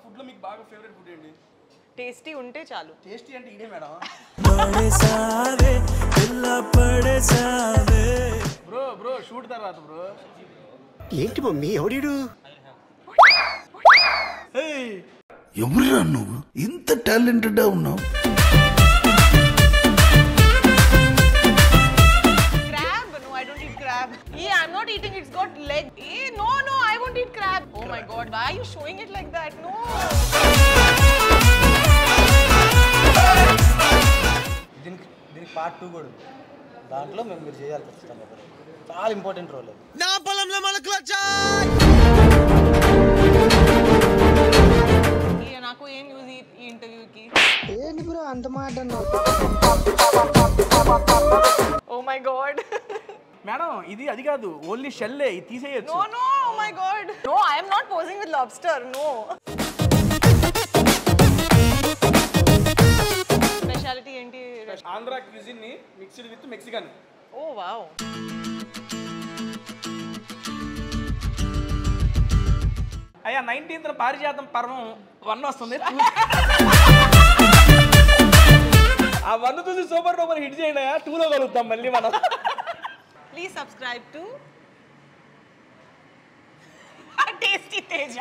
Food లో మీకు బాగా ఫేవరెట్ ఫుడ్ ఏంటి టేస్టీ ఉంటే చాలు టేస్టీ అంటే ఇదే మేడం పడేసావే పిల్ల పడేసావే బ్రో బ్రో షూట్ తర్వాత బ్రో ఏంటి మమ్మీ ఎవడీడు ఎవరురా నువ్వు ఇంత టాలెంటెడ్ ఉన్నావు Crab? No, I don't eat crab. Yeah, I'm not eating. It's got leg. Eh, no, no, I won't eat crab. Oh my god, why are you showing it like that? No. దీనికి దీనికి part two కూడా ఉంది దాంట్లో మేము మీరు చేయాలి ఖచ్చితంగా చాలా ఇంపార్టెంట్ రోల్ అది నా పొలంలో మొలకలొచ్చా Yeah, నాకు ఏం యూజ్ ఈ ఈ ఇంటర్వ్యూకి ఏంటి బ్రో అంత మాట ఓ మై గాడ్ మేడం ఇది అది కాదు ఓన్లీ షెల్లే ఇది తీసేయచ్చు no no oh my God no I am not posing with lobster no speciality ఏంటి ఆంధ్ర క్యూజిన్ ని mixed with Mexican oh wow అయ్యా నైన్టీన్త్ పారిజాతం పర్వం వన్ వస్తుంది ఆ వన్ చూసి సూపర్ డూపర్ హిట్ చేయండి అయ్యా టూలో కలుగుతాం మళ్ళీ మనం please subscribe to tasty Teja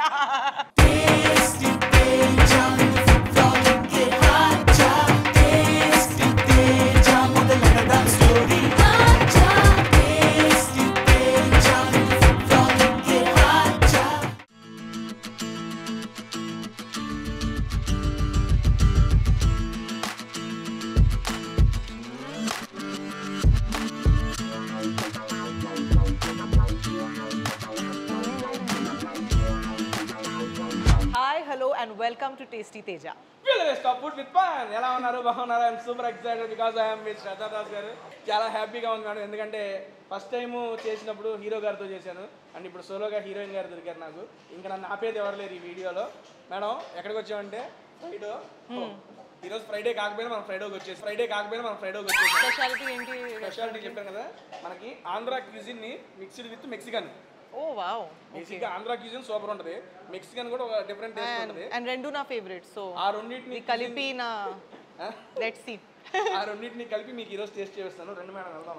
hi hello and welcome to tasty Teja stop food with fun ఎలా ఉన్నారు బాగున్నారు I'm super excited because I'm with Shraddha Das garu చాలా హ్యాపీగా ఉంది మేడం ఎందుకంటే ఫస్ట్ టైం చేసినప్పుడు హీరో గారితో చేశాను అండ్ ఇప్పుడు సోలోగా హీరోయిన్ గారు దొరికారు నాకు ఇంకా నన్ను ఆపేది ఎవరు లేరు ఈ వీడియోలో మేడం ఎక్కడికి వచ్చామంటే ఫ్రైడే ఈరోజు ఫ్రైడే కాకపోయినా మనం ఫ్రైడేకి వచ్చేసి ఫ్రైడే కాకపోయినా మనం ఫ్రైడేకి వచ్చేసి స్పెషాలిటీ ఏంటి స్పెషాలిటీ చెప్పాను కదా మనకి ఆంధ్ర క్యూజిన్ ని mixed with Mexican oh wow basic గా ఆంధ్ర క్యూజిన్ సూపర్ ఉంటుంది మెక్సికన్ కూడా ఒక డిఫరెంట్ టేస్ట్ ఉంటుంది అండ్ రెండు నా ఫేవరెట్ సో ఆ రెండింటిని కలిపి నా లెట్ సీ ఆ రెండింటిని కలిపి మీకు ఈరోజు టేస్ట్ చేస్తాను రెండు మేడం వెళ్దాం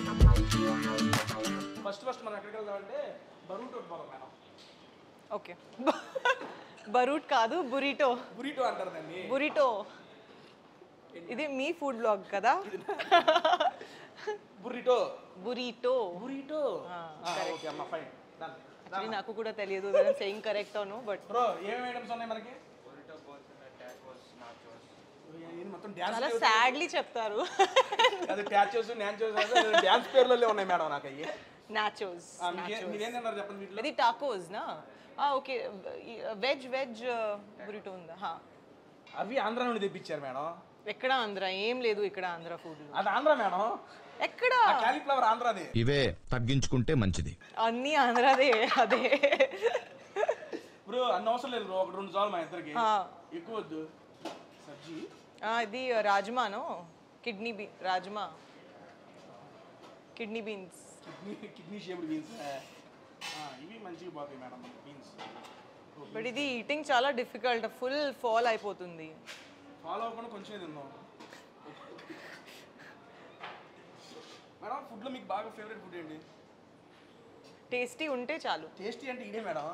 ఫస్ట్ ఫస్ట్ మనం ఎక్కడికి వెళ్దామంటే బరూటో పోదాం మేడం ఓకే బరూట్ కాదు బురిటో బురిటో అంటారు దాన్ని బురిటో ఇది మీ ఫుడ్ బ్లాగ్ కదా బురిటో బురిటో బురిటో ఓకే అమ్మ ఫైన్ డన్ Actually, నాకు కూడా తెలియదు సెయింగ్ కరెక్ట్ అవును బట్ బ్రో ఏమేమి ఐటమ్స్ ఉన్నాయి మనకి ఏంది మొత్తం చాలా డ్యాన్స్ సాడ్లీ చెప్తారు అది ట్యాచోస్ న్యాచోస్ డ్యాన్స్ పేర్లలో ఉన్నాయి మేడం నాకు అయ్యి నాచోస్ ఆ, మీకే- మీరేం తిన్నారు చెప్పండి వీటిలో ఇది టాకోస్ నా ఓకే వెజ్ వెజ్ బురిటో ఉందా హా. అవి ఆంధ్ర నుండి తెప్పించారు మేడం ఎక్కడ ఆంధ్ర ఏం లేదు ఇక్కడ ఆంధ్ర ఫుడ్ అది ఆంధ్ర మేడం ఎక్కడ ఆ క్యాలీఫ్లవర్ ఆంధ్రాది ఇవే తగ్గించుకుంటే మంచిది అన్ని ఆంధ్రదే అదే బ్రో అన్న అవసరం లేదు బ్రో ఒక రెండు చాలు మా ఇద్దరికి ఆ. ఎక్కువ వద్దు సబ్జీ ఆ, ఇది రాజ్మాను కిడ్నీ బీ rajma kidney beans kidney kidney shaped beans ఇవి మంచిగా పోతాయి మేడం బీన్స్ బట్ ఇది ఈటింగ్ చాలా డిఫికల్ట్ ఫుల్ ఫాల్ అయిపోతుంది ఫాలో అవ్వకుండా కొంచెం తిందాం మేడం ఫుడ్లో మీకు బాగా ఫేవరెట్ ఫుడ్ ఏంటి టేస్టీ ఉంటే చాలు టేస్టీ అంటే ఇదే మేడం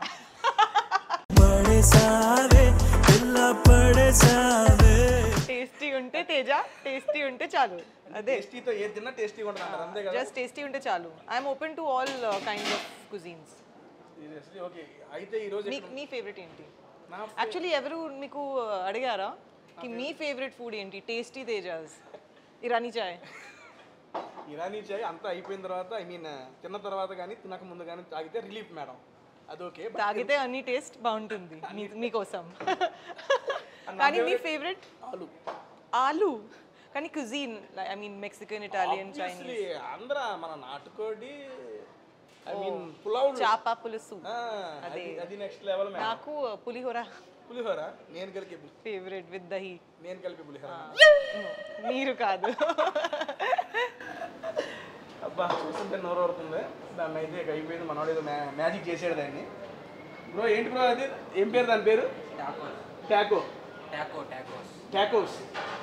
పడేసావే పిల్ల పడేసావే టేస్టీ ఉంటే తేజ టేస్టీ ఉంటే చాలు అదే టేస్టీతో ఏది తిన్నా టేస్టీగా ఉంటుంది అంటారు అంతే కదా జస్ట్ టేస్టీ ఉంటే చాలు I'm open to all kind of cuisines seriously okay అయితే ఈరోజు మీ మీ ఫేవరెట్ ఏంటి నా యాక్చువల్లీ ఎవరు మీకు అడిగారా కి మీ ఫేవరెట్ ఫుడ్ ఏంటి టేస్టీ తేజాస్ ఇరానీ చాయ్ ఇరానీ చాయ్ అంతా అయిపోయిన తర్వాత ఐ మీన్ తిన్న తర్వాత కానీ తినక ముందు కానీ తాగితే రిలీఫ్ మేడం అది ఓకే తాగితే అన్ని టేస్ట్ బాగుంటుంది మీ మీకోసం కానీ మీ ఫేవరెట్ ఆలు ఆలు కానీ cuisine I mean Mexican Italian Obviously, Chinese Andhra మన నాటుకోడి ఐ మీన్ పులావ్ చాప పులుసు అది అది నెక్స్ట్ లెవెల్ మేడం నాకు పులిహోర పులిహోర నేను కలిపి ఫేవరెట్ విత్ దహి నేను కలిపి పులిహోర మీరు కాదు అబ్బా చూస్తుంటే నోరు వరుతుంది దాన్ని అయితే ఇక అయిపోయింది మనోడు ఏదో మ్యాజిక్ చేసాడు దాన్ని బ్రో ఏంటి బ్రో అది ఏం పేరు దాని పేరు taco taco tacos tacos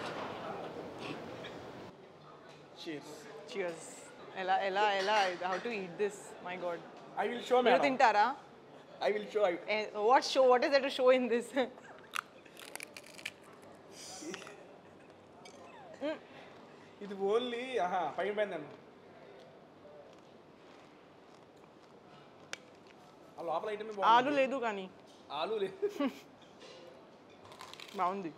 cheers Cheers. Ella, Ella, Ella, how to eat this? My God. I will show మీరు మేడం తింటారా I will show I Eh, What show? What is there to show in this? ఇది only ఆహా పైన పైందండి ఆ లోపల item ఆలు లేదు కానీ ఆలు లేదు బాగుంది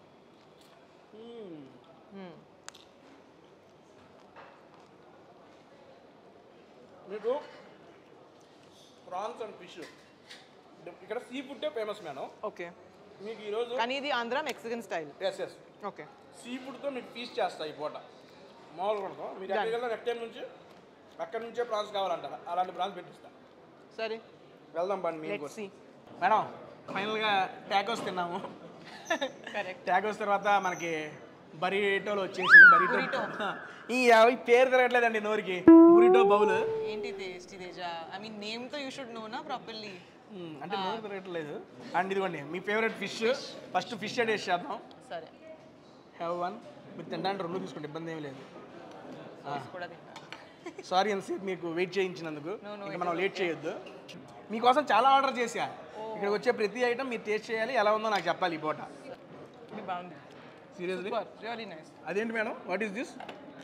మీకు ప్రాన్స్ అండ్ ఫిష్ ఇక్కడ సీ ఫుడ్డే ఫేమస్ మేడం ఓకే మీకు ఈరోజు కానీ ఇది Andhra Mexican style S S okay sea ఫుడ్తో మీకు ఫీస్ట్ చేస్తా ఈ పూట మామూలుగా ఉండదు మీరు ఎక్కడికి వెళ్ళినా నెక్స్ట్ టైం నుంచి అక్కడి నుంచే ప్రాన్స్ కావాలంటారా అలాంటి ప్రాన్స్ పెట్టిస్తా సరే వెళ్దాం పండి మీకు లెట్స్ సీ మేడం ఫైనల్గా ట్యాకోస్ తిన్నాము కరెక్ట్ ట్యాకోస్ తర్వాత మనకి బరీటోలు వచ్చేసింది బరీటో ఈ అవి పేరు తిరగట్లేదండి నోరికి బురిటో బౌల్ ఏంటి taste Teja I mean name తో యూ షుడ్ నో నా ప్రాపర్లీ అంటే నోరు తిరగట్లేదు అండ్ ఇదిగోండి మీ favourite fish first fish taste చేద్దాం సరే హ్యావ్ వన్ మీరు తినడానికి రెండు తీసుకోండి ఇబ్బంది ఏమీ లేదు కూడా తింటా సారీ అన్సేపు మీకు వెయిట్ చేయించినందుకు No, no, ఇంకా it's మనం లేట్ చేయొద్దు మీకోసం చాలా ఆర్డర్ చేశా ఇక్కడికి వచ్చే ప్రతి ఐటమ్ మీరు టేస్ట్ చేయాలి ఎలా ఉందో నాకు చెప్పాలి ఈ పూట ఇది బాగుంది సీరియస్లీ సూపర్ రియలీ నైస్ అదేంటి madam what is this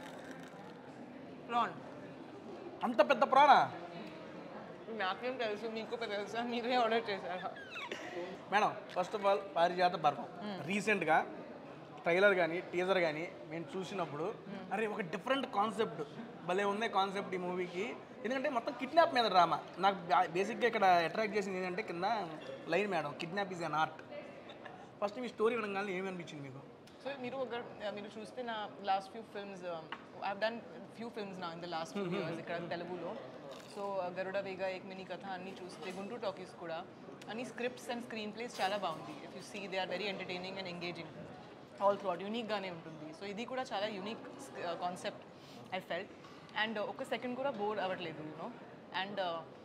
prawn అంత పెద్ద ప్రాణా నాకేం తెలుసు మీకు తెలుసా మీరే ఆర్డర్ చేశారా మేడం ఫస్ట్ ఆఫ్ ఆల్ పారిజాత పర్వం రీసెంట్గా ట్రైలర్ కానీ టీజర్ కానీ మేము చూసినప్పుడు అరే ఒక డిఫరెంట్ కాన్సెప్ట్ భలే ఉంది కాన్సెప్ట్ ఈ మూవీకి ఎందుకంటే మొత్తం కిడ్నాప్ మీద డ్రామా నాకు బేసిక్గా ఇక్కడ అట్రాక్ట్ చేసింది ఏంటంటే కింద line madam kidnap is an art first మీ స్టోరీ వినగానే ఏమనిపించింది మీకు సో మీరు ఒక మీరు చూస్తే నా last few films I done few films నా in the last few years ఇక్కడ తెలుగులో సో గరుడ వేగ ఏక్ మినీ కథ అన్ని చూస్తే గుంటూరు టాకీస్ కూడా అన్ని స్క్రిప్ట్స్ అండ్ స్క్రీన్ ప్లేస్ చాలా బాగుంది if you see they are very entertaining and engaging all throughout యూనిక్గానే ఉంటుంది సో ఇది కూడా చాలా unique concept I felt and ఒక సెకండ్ కూడా బోర్ అవ్వట్లేదు యూనో అండ్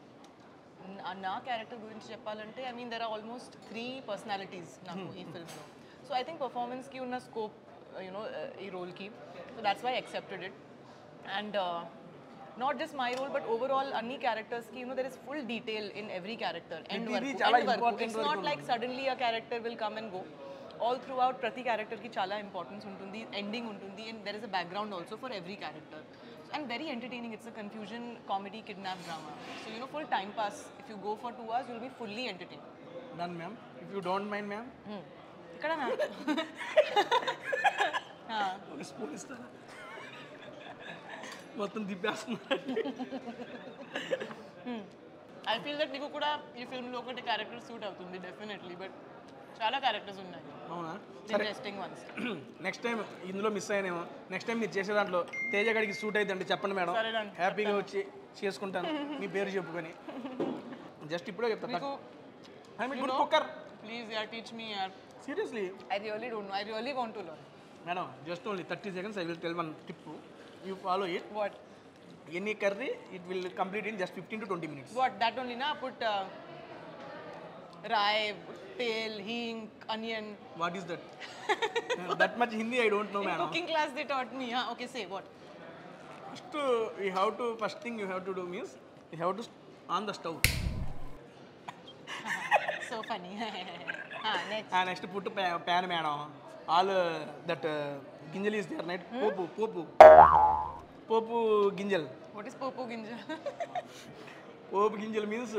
నా- నా క్యారెక్టర్ గురించి చెప్పాలంటే I mean there are almost three personalities నాకు ఈ ఫిల్మ్లో సో ఐ థింక్ పర్ఫార్మెన్స్కి ఉన్న స్కోప్ యూనో ఈ రోల్కి so that's why accepted it and not just my role but overall అన్ని క్యారెక్టర్స్కి you know there is full detail in every character end ప్రతిదీ వరకు చాలా ఎండ్ వరకు important it's not like suddenly ఆ character will come and go all throughout ప్రతి క్యారెక్టర్కి చాలా ఇంపార్టెన్స్ ఉంటుంది ఎండింగ్ ఉంటుంది and there is a background also for every character and very entertaining it's a confusion comedy kidnap drama so you know full time pass if you go for two hours will be fully entertain done ma'am if you don't mind ma'am ఇక్కడ నా ఒక spoon ఇస్తారా మొత్తం తిప్పేస్తున్నారు I feel that నీకు కూడా ఈ ఫిల్మ్లో ఒకటి క్యారెక్టర్ సూట్ అవుతుంది డెఫినెట్లీ బట్ చాలా క్యారెక్టర్స్ ఉన్నాయి అవునా సరే ఇంట్రెస్టింగ్ వన్స్ నెక్స్ట్ టైం ఇందులో మిస్ అయ్యానేమో నెక్స్ట్ టైం మీరు చేసే దాంట్లో తేజ గడికి సూట్ అవుతుందండి చెప్పండి మేడం సరే రండి, హ్యాపీగా వచ్చి చేసుకుంటాను మీ పేరు చెప్పుకొని జస్ట్ ఇప్పుడే చెప్తాను మీకు I mean good cooker please యార్ టీచ్ మీ యార్ seriously I really don't know I really want to learn madam just only thirty seconds I will tell one tip you follow it what any curry it will complete in just fifteen to twenty minutes What? That only, na? Put uh, rye, tail, hing, onion. What is that that much Hindi I don't know In madam cooking class, they taught me. Huh? Okay, say what? First you have to first thing you have to do means you have to on the stove So funny. ah, next. Next put pan madam all that గింజల్ is there night పోపు పోపు పోపు గింజల్ What is popo ginja? పోపు గింజల్ means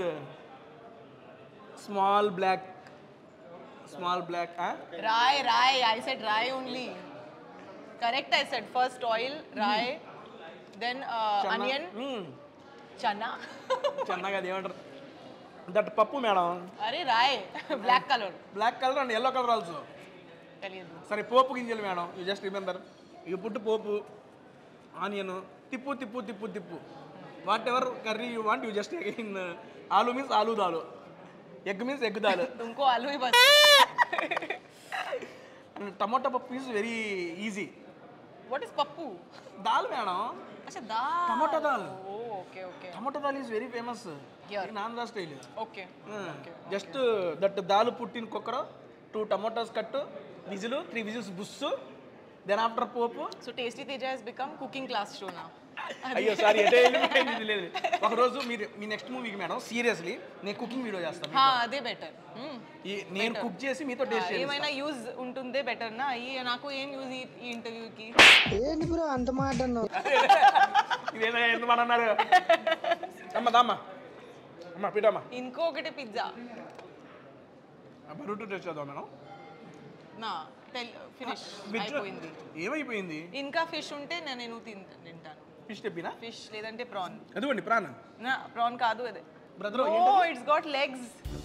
small black small black rye, rye. I said rye only. Correct, I said. First oil, rye, then uh, onion, chana. చిన్నగా అది ఏమంటారు దట్ పప్పు madam Are rye, black color. Black colour and yellow colour also తెలియదు సరే పోపు గింజలు madam you just remember you put పోపు onion తిప్పు తిప్పు తిప్పు తిప్పు whatever curry you want you just in ఆలు మీన్స్ ఆలు దాలు ఎగ్ మీన్స్ ఎగ్ దాల్ तुमको आलू ही बस అండ్ టమాటా పప్పు is very easy what is పప్పు దాల్ మేడం अच्छा दाल టమాటా dal oh okay okay tomato dal is very famous Yeah. In Andhra style okay just that దాల్ పుట్టిన కుక్కర్ టూ టమోటోస్ కట్టు విజిల్ త్రీ విజిల్స్ బుస్సు దెన్ ఆఫ్టర్ పోపు so tasty Teja he's become cooking class show నా అయ్యో సారీ ఎటే వెళ్ళిపోయింది ఇది లేదు ఒక రోజు మీరు మీ నెక్స్ట్ మూవీకి మేడం సీరియస్లీ నేను కుకింగ్ వీడియో చేస్తాను అదే బెటర్ ఈ నేను కుక్ చేసి మీతో టేస్ట్ ఏమైనా యూజ్ ఉంటుందే బెటర్ నా ఈ నాకు ఏం యూజ్ ఈ ఇంటర్వ్యూకి ఏంటి బ్రో అంత మాట అన్నావు ఇదేదో ఎందుకు అన్నారు అమ్మ దామ్మ అమ్మ పీటమ్మ ఇంకొకటి పిజ్జా రూట్ టేస్ట్ చేద్దాం మేడం నా ఫినిష్ With- అయిపోయింది ఏమైపోయింది ఇంకా ఫిష్ ఉంటే నేను నేను తిన్- తింటాను ఫిష్ చెప్పినా ఫిష్ లేదంటే ప్రాన్ అదిగోండి ప్రాణ నా ప్రాన్ కాదు అదే brother oh it's got legs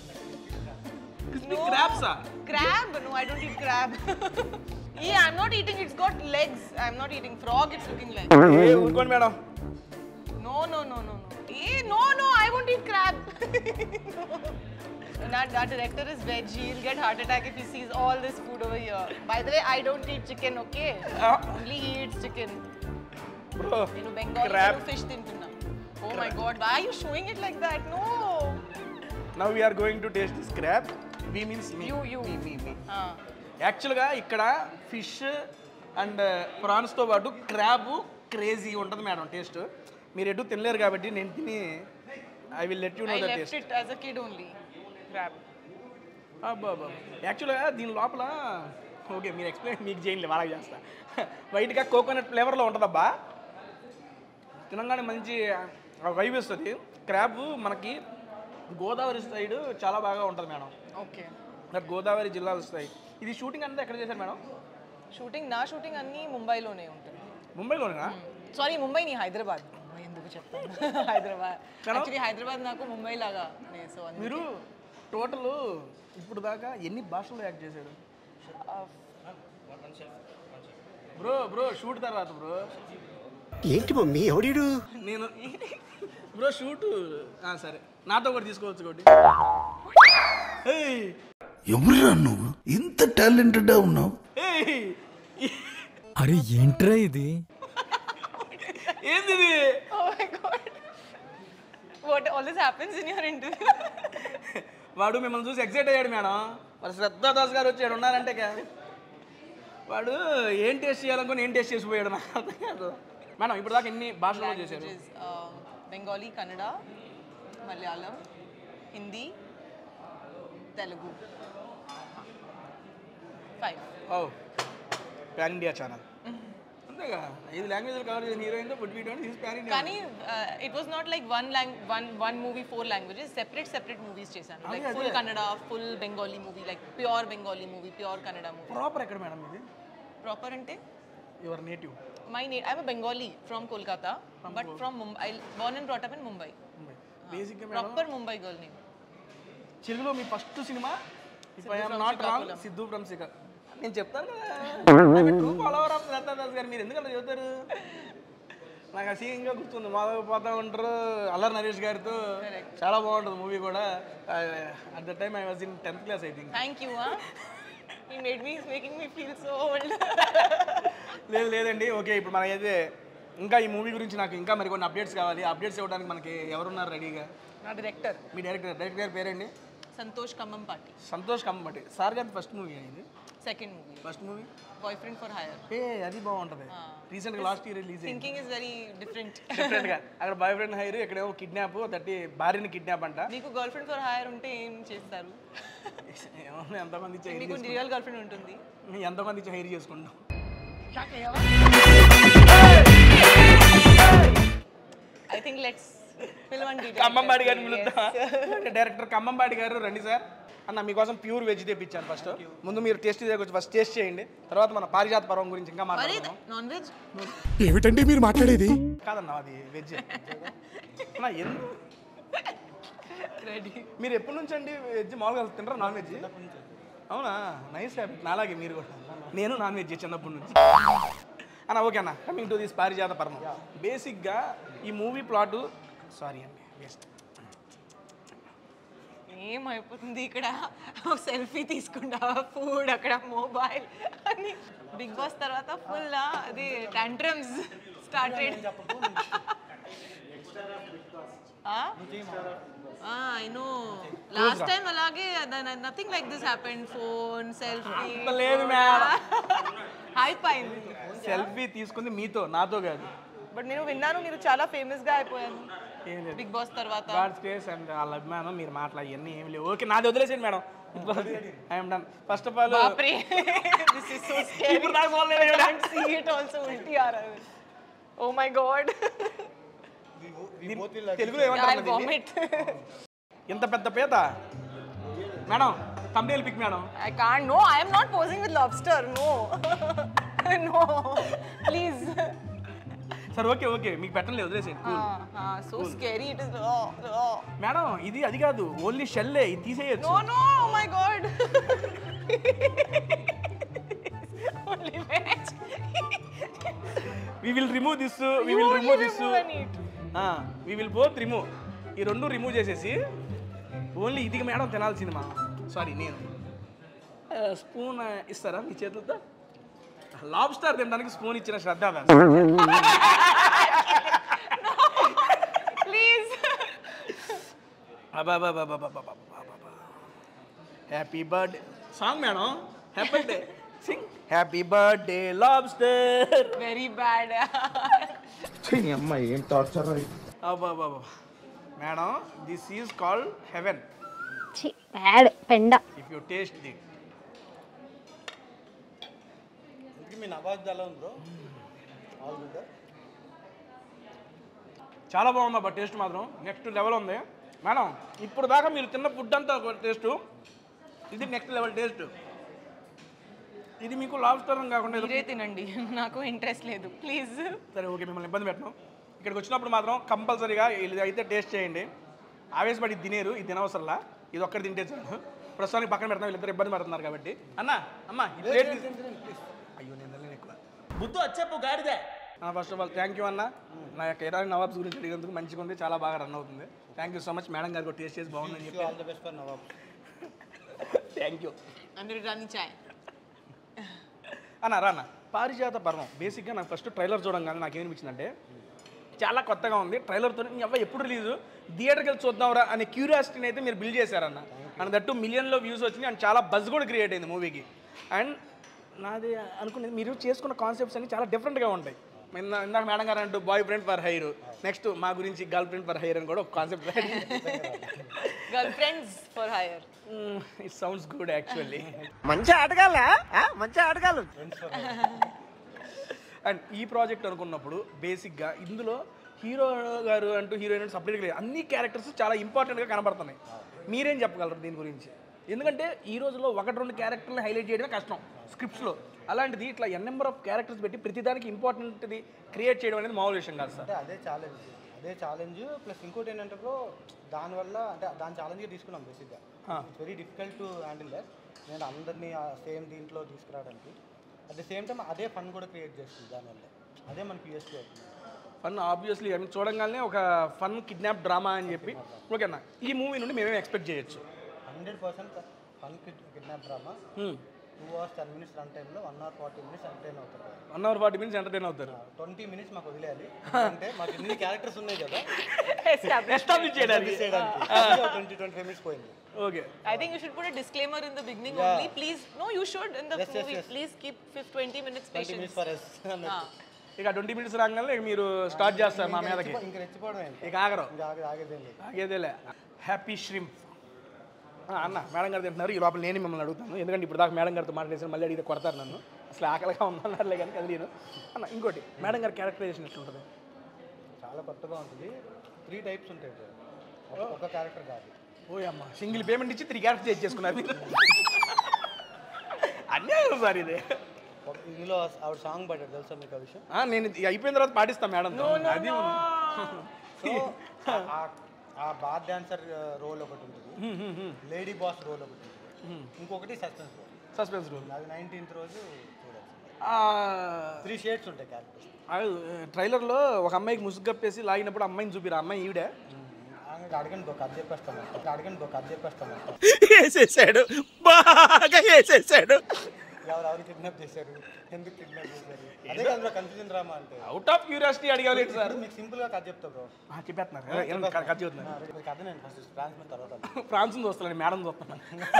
క్రాబ్సా crab no i don't eat crab yeah i'm not eating it's got legs i'm not eating frog it's looking like ఏ ఊరుకోండి madam no no no no no eh, no no i won't eat crab That, that director is veg. He'll get heart attack if he sees all this food over here. By the way, I don't eat chicken, okay? Only he eats chicken. Bro నేను Bengal Crab. Fish తింటున్నా oh my god why are you showing it like that no now we're going to taste this crab we means me You, you. మీ మీ యాక్చువల్గా ఇక్కడ fish and ప్రాన్స్తో పాటు crab crazy ఉంటుంది madam taste మీరు ఎటు తినలేరు కాబట్టి నేను తిని I will let you know I the left taste it as a kid only crab అబ్బా యాక్చువల్గా దీని లోపల ఓకే మీరు ఎక్స్ప్లెయిన్ మీకు చేయండి వాళ్ళకి చేస్తా వైట్గా కోకోనట్ ఫ్లేవర్లో ఉంటుందబ్బా తినగానే మంచి వైబ్ వస్తుంది క్రాబ్ మనకి గోదావరి సైడ్ చాలా బాగా ఉంటుంది మేడం ఓకే నాకు గోదావరి జిల్లాలు వస్తాయి ఇది షూటింగ్ అంతా ఎక్కడ చేశారు మేడం షూటింగ్ నా షూటింగ్ అన్ని ముంబైలోనే ఉంటుంది ముంబైలోనేనా సారీ ముంబై నీ హైదరాబాద్ ముంబై ఎందుకు చెప్తాను హైదరాబాద్ యాక్చువల్లీ హైదరాబాద్ నాకు ముంబై లాగా సో మీరు టోటల్ ఇప్పుడు దాకా ఎన్ని భాషల్లో యాక్ట్ చేశారు బ్రో బ్రో షూట్ తర్వాత బ్రో ఏంటి మమ్మీ ఎవడీడు నేను బ్రో షూట్ సరే నాతో కూడా తీసుకోవచ్చు ఒకటి ఏయ్, ఎవరురా నువ్వు ఇంత టాలెంటెడ్ ఉన్నావు ఏయ్, అరే ఏంట్రా ఇది ఏంది ఇది oh my god what all this happens in your interview వాడు మిమ్మల్ని చూసి ఎక్సైట్ అయ్యాడు మేడం మరి శ్రద్ధా దాస్ గారు వచ్చాడు ఉన్నారంటే కా- వాడు ఏం టేస్ట్ చేయాలనుకుని ఏం టేస్ట్ చేసిపోయాడు నాకు అర్థం కాదు మేడం ఇప్పుడు దాకా ఎన్ని భాషల్లో చేశారు Bengali Kannada Malayalam Hindi Telugu five oh pan India channel అంతేగా ఐదు లాంగ్వేజ్లు కవర్ చేసిన హీరోయిన్తో పుట్టి వీడియో తీసి ప్యాన్ ఇండియా కానీ it was not like one long one one movie four languages separate separate movies చేశాను like full Kannada full Bengali movie like pure Bengali movie pure Kannada movie proper ఎక్కడ మేడం ఇది ప్రాపర్ అంటే యువర్ నేటివ్ మై నే I'm Bengali from Kolkata but from Mumbai born and brought up in Mumbai బేసిక్గా madam proper Mumbai girl name తెలుగులో మీ first సినిమా if I'm from not wrong Srikakulam. Siddhu from సిక నేను చెప్తాను కదా ట్రూ ఫాలోవర్ ఆఫ్ దత్తాదాస్ గారు మీరు ఎందుకంటే చెబుతారు నాకు ఆ సీన్గా గుర్తుంది మాధవ పోతా ఉంటారు అల్లరి నరేష్ గారితో చాలా బాగుంటుంది మూవీ కూడా at the time I was in tenth class I think thank you he made me making me feel so old లేదు లేదండి ఓకే ఇప్పుడు మనకైతే ఇంకా ఈ మూవీ గురించి నాకు ఇంకా మరి కొన్ని అప్డేట్స్ కావాలి అప్డేట్స్ ఇవ్వడానికి మనకి ఎవరున్నారు రెడీగా నా డైరెక్టర్ మీ డైరెక్టర్ డైరెక్టర్ గారి పేరండి సంతోష్ ఖమ్మం పాటి సంతోష్ కమ్మటి సార్ గారి ఫస్ట్ మూవీ అయింది second movie first movie boy friend for hire ఏ అది బాగుంటుంది రీసెంట్గా లాస్ట్ ఇయర్ రిలీజ్ అయింది థింకింగ్ ఇస్ వెరీ డిఫరెంట్ డిఫరెంట్గా అక్కడ బాయ్ ఫ్రెండ్ హైర్ ఇక్కడేమో కిడ్నాప్ తట్టి భార్యని కిడ్నాప్ అంట నీకు గర్ల్ ఫ్రెండ్ ఫర్ హైర్ ఉంటే ఏం చేస్తారు ఏమో ఎంతమంది ఇచ్చి హైర్ మీకు రియల్ గర్ల్ ఫ్రెండ్ ఉంటుంది చేసుకుంటాం ఎంతమంది ఇచ్చి హైర్ చేసుకుంటాం ఐ థింక్ లెట్స్ పిలవండి ఖమ్మంబాడి గారిని పిలుద్దా డైరెక్టర్ ఖమ్మంబాడి గారు రండి సార్ అన్న మీకోసం ప్యూర్ వెజ్ తెప్పించాను ఫస్ట్ ముందు మీరు టేస్ట్ చేయవచ్చు ఫస్ట్ టేస్ట్ చేయండి తర్వాత మన పారిజాత పర్వం గురించి ఇంకా మరి మాట్లాడదాం నాన్ వెజ్ ఏమిటండి మీరు మాట్లాడేది కాదన్న అది వెజ్ అన్న ఎందుకు రెడీ మీరు ఎప్పటి నుంచి అండి వెజ్ మామూలుగా తింటారా నాన్ వెజ్ అవునా నైస్ హ్యాబిట్ నాలాగే మీరు కూడా నేను నాన్ వెజ్ చిన్నప్పటి నుంచి అన్న ఓకే అన్న కమింగ్ టు దిస్ పారిజాత పర్వం బేసిక్గా ఈ మూవీ ప్లాటు సారీ అండి వేస్ట్ ఏమైపోతుంది ఇక్కడ సెల్ఫీ తీసుకుంటావా ఫుడ్ అక్కడ మొబైల్ అని బిగ్ బాస్ తర్వాత ఫుల్ అది tantrums started I know last time అలాగే nothing like this happened phone selfie లేదు మేడం హైప్ అయింది సెల్ఫీ తీసుకుంది మీతో నాతో కాదు బట్ నేను విన్నాను మీరు చాలా ఫేమస్ గా అయిపోయాను ఏం లేదు బిగ్ బాస్ తర్వాత గాడ్స్ కేస్ అండ్ వాళ్ళ అభిమానం మీరు మాట్లాడి ఇవన్నీ ఏమి లేవు ఓకే నాది వదిలేసేయండి madam I'm done first of all బాప్రే దిస్ ఇస్ సో స్కేరీ ఇప్పుడు నాకు చూడలేదు కదా. can't see it also ఉల్టీ ఆ రहा है ఓ మై గాడ్ తెలుగులో ఐ ఏమంటారు దీన్ని? వామిట్ ఇంత పెద్ద పీత madam thumbnail pic madam I can't. No, I am not posing with lobster. No. no. Please. సరే ఓకే ఓకే మీకు పెట్టలేదు వదిలేసేయండి Cool. Uh, uh, so scary it is. Oh, oh. Madam ఇది అది కాదు ఓన్లీ షెల్లే ఇది తీసేయచ్చు No, no. Oh my god. Only veg. We will remove this we You will only remove this remove and eat. We will both remove ఈ రెండు remove చేసేసి only ఇది మేడం తినాల్సింది మా సారీ నేను స్పూన్ ఇస్తారా మీ చేతులతో లాబ్స్టర్ తినడానికి స్పూన్ ఇచ్చిన Shraddha Please. Happy birthday song madam happy birthday sing happy birthday lobster Very bad. అమ్మాయి ఏం టార్చర్ అబ్బా madam this is called heaven ఛీ బ్యాడ్ పెండ ఇఫ్ యూ టేస్ట్ ది ఇంతకీ మీ నవాజ్ ఎలా ఉంది బ్రో ఆల్ గుడ్ చాలా బాగుంది అబ్బా టేస్ట్ మాత్రం నెక్స్ట్ లెవెల్ ఉంది మేడం ఇప్పుడు దాకా మీరు తిన్న ఫుడ్ అంతా ఒక టేస్ట్ ఇది నెక్స్ట్ లెవెల్ టేస్ట్ ఇది మీకు లాబ్స్టర్ కాకుండా ఏదో మీరే తినండి నాకు ఇంట్రెస్ట్ లేదు ప్లీజ్ సరే ఓకే మిమ్మల్ని ఇబ్బంది పెట్టను ఇక్కడికి వచ్చినప్పుడు మాత్రం కంపల్సరీగా ఇది అయితే టేస్ట్ చేయండి ఆవేశపడి ఇది తినేరు ఇది తినవసరంలా ఇది ఒక్కటి తింటే చాలు ప్రస్తుతానికి పక్కన పెడతాం వీళ్ళిద్దరు ఇబ్బంది పడుతున్నారు కాబట్టి అన్న అమ్మ ఈ ప్లేట్ తీసి- అయ్యో నేను తినలేను ఎక్కువ బుద్ధు వచ్చేపు గాడిదే first of all thank you అన్న నా యొక్క ఎరాని నవాబ్స్ గురించి అడిగినందుకు మంచిగా ఉంది చాలా బాగా రన్ అవుతుంది thank you so much madam గారికి టేస్ట్ చేసి బాగుందని చెప్పి all the best for Nawab thank you అందరూ రాని చాయ్ అన్న రాన్న పారిజాత పర్వం బేసిక్గా నాకు ఫస్ట్ ట్రైలర్ చూడంగానే నాకు ఏమనిపించిందంటే చాలా కొత్తగా ఉంది ట్రైలర్తో అవ్వ ఎప్పుడు రిలీజ్ థియేటర్కి వెళ్ళి చూద్దాంరా అనే క్యూరియాసిటీని అయితే మీరు బిల్డ్ చేశారన్న అండ్ దట్టు మిలియన్లో వ్యూస్ వచ్చినాయి అండ్ చాలా బజ్ కూడా క్రియేట్ అయింది మూవీకి అండ్ నాది అనుకునేది మీరు చేసుకున్న కాన్సెప్ట్స్ అన్ని చాలా డిఫరెంట్గా ఉంటాయి ఇందా ఇందాక మేడం గారు అంటూ boy friend for hire next మా గురించి గర్ల్ ఫ్రెండ్ ఫర్ హైర్ అని కూడా ఒక concept girl friends for hire it sounds good actually మంచి ఆటగాళ్ళ మంచి ఆటగాళ్ళు అండ్ ఈ ప్రాజెక్ట్ అనుకున్నప్పుడు బేసిక్గా ఇందులో హీరో గారు అంటూ హీరోయిన్ సపరేట్గా లేదు అన్ని క్యారెక్టర్స్ చాలా ఇంపార్టెంట్గా కనబడుతున్నాయి మీరేం చెప్పగలరు దీని గురించి ఎందుకంటే ఈ రోజుల్లో ఒకటి రెండు క్యారెక్టర్ని హైలైట్ చేయడమే కష్టం స్క్రిప్ట్స్లో అలాంటిది ఇట్లా ఎన్ నెంబర్ ఆఫ్ క్యారెక్టర్స్ పెట్టి ప్రతిదానికి ఇంపార్టెంట్ది క్రియేట్ చేయడం అనేది మామూలు విషయం కాదు సార్ అంటే అదే ఛాలెంజ్ అదే ఛాలెంజ్ ప్లస్ ఇంకోటి ఏంటంటే బ్రో దానివల్ల అంటే దాని ఛాలెంజ్గా తీసుకున్నాం బేసిక్గా it's very difficult to handle that నేను అందరినీ సేమ్ దీంట్లో తీసుకురావడానికి అట్ ద సేమ్ టైం అదే ఫన్ కూడా క్రియేట్ చేస్తుంది దానివల్ల అదే మనకి యూఎస్పీ అవుతుంది ఫన్ ఆబ్వియస్లీ ఐ మీన్ చూడంగానే ఒక ఫన్ కిడ్నాప్ డ్రామా అని చెప్పి ఓకేనా ఈ మూవీ నుండి మేమేం ఎక్స్పెక్ట్ చేయొచ్చు hundred percent fun kidnap drama two hours ten minutes run టైంలో one hour forty minutes entertain అవుతారు one hour forty minutes entertain అవుతారు ట్వంటీ మినిట్స్ మాకు వదిలేయాలి అంటే మాకు ఎన్ని క్యారెక్టర్స్ ఉన్నాయి కదా ఎస్టాబ్లిష్ చేయడానికి ట్వంటీ ట్వంటీ ఫైవ్ మినిట్స్ పోయింది okay I think you should put a disclaimer in the beginning only. Please, no, you should in the Yes, yes, movie. yes. Please keep fif- 20 minutes twenty patience. Minutes for ఎస్ Ah. ఇక twenty minutes రాగానే ఇక మీరు start చేస్తారు మా మీదకి ఇంకా రెచ్చిపోవడం ఏంటి ఇక ఆగరు ఇంకా ఆగే ఆగేదేం లేదు ఆగేదేలే హ్యాపీ ష్రింప్ అన్న మేడం గారు తింటున్నారు ఈ లోపల నేను మిమ్మల్ని అడుగుతాను ఎందుకంటే ఇప్పుడు దాకా మేడం గారితో మాట్లాడేసి మళ్ళీ అడిగితే కొడతారు నన్ను అసలు ఆకలిగా ఉందన్నారులే కానీ అది నేను అన్న ఇంకోటి మేడం గారి క్యారెక్టరైజేషన్ ఎట్లుంటుంది చాలా కొత్తగా ఉంటుంది త్రీ టైప్స్ ఉంటాయి bro. ఒక- ఒక క్యారెక్టర్ కాదు ఓ అమ్మ సింగిల్ పేమెంట్ ఇచ్చి త్రీ క్యారెక్టర్స్ చేసి చేసుకున్నారు మీరు అన్యాయం సార్ ఇది ఒక- ఇందులో ఆవిడ సాంగ్ పడ్డాడు తెలుసా మీకు ఆ విషయం ఆ, నేను ఇది అయిపోయిన తర్వాత పాటిస్తాను మేడం అది సో ఆ- ఆ బార్ డాన్సర్ రోల్ ఒకటి ఉంటుంది లేడీ బాస్ రోల్ ఒకటి ఉంటుంది ఇంకొకటి సస్పెన్స్ రోల్ సస్పెన్స్ రూల్ అది నైన్టీన్త్ రోజు చూడాల్సింది త్రీ షేడ్స్ ఉంటాయి క్యారెక్టర్స్ ట్రైలర్లో ఒక అమ్మాయికి ముసుగు కప్పేసి లాగినప్పుడు అమ్మాయిని చూపిరా అమ్మాయి ఈవిడే అడగండి ఒక కథ చెప్పేస్తాను అడగండి ఒక కథ చెప్పేస్తాను వేసేసాడు బాగా వేసేసాడు ఎవరు ఎవరు కిడ్నాప్ చేశారు ఎందుకు కిడ్నాప్ చేశారు అదే కదా కన్ఫ్యూజన్ డ్రామా అంటే అవుట్ ఆఫ్ క్యూరియాసిటీ అడిగాలి సార్ ఇప్పుడు మీకు సింపుల్ గా కథ చెప్తా బ్రో చెప్పేస్తున్నారు కట్ చెబుతున్నారు మీకు కథ నేను ఫస్ట్ ఫ్రాన్స్ మీద తర్వాత ఫ్రాన్స్ చూస్తాను మేడం చూస్తున్నాను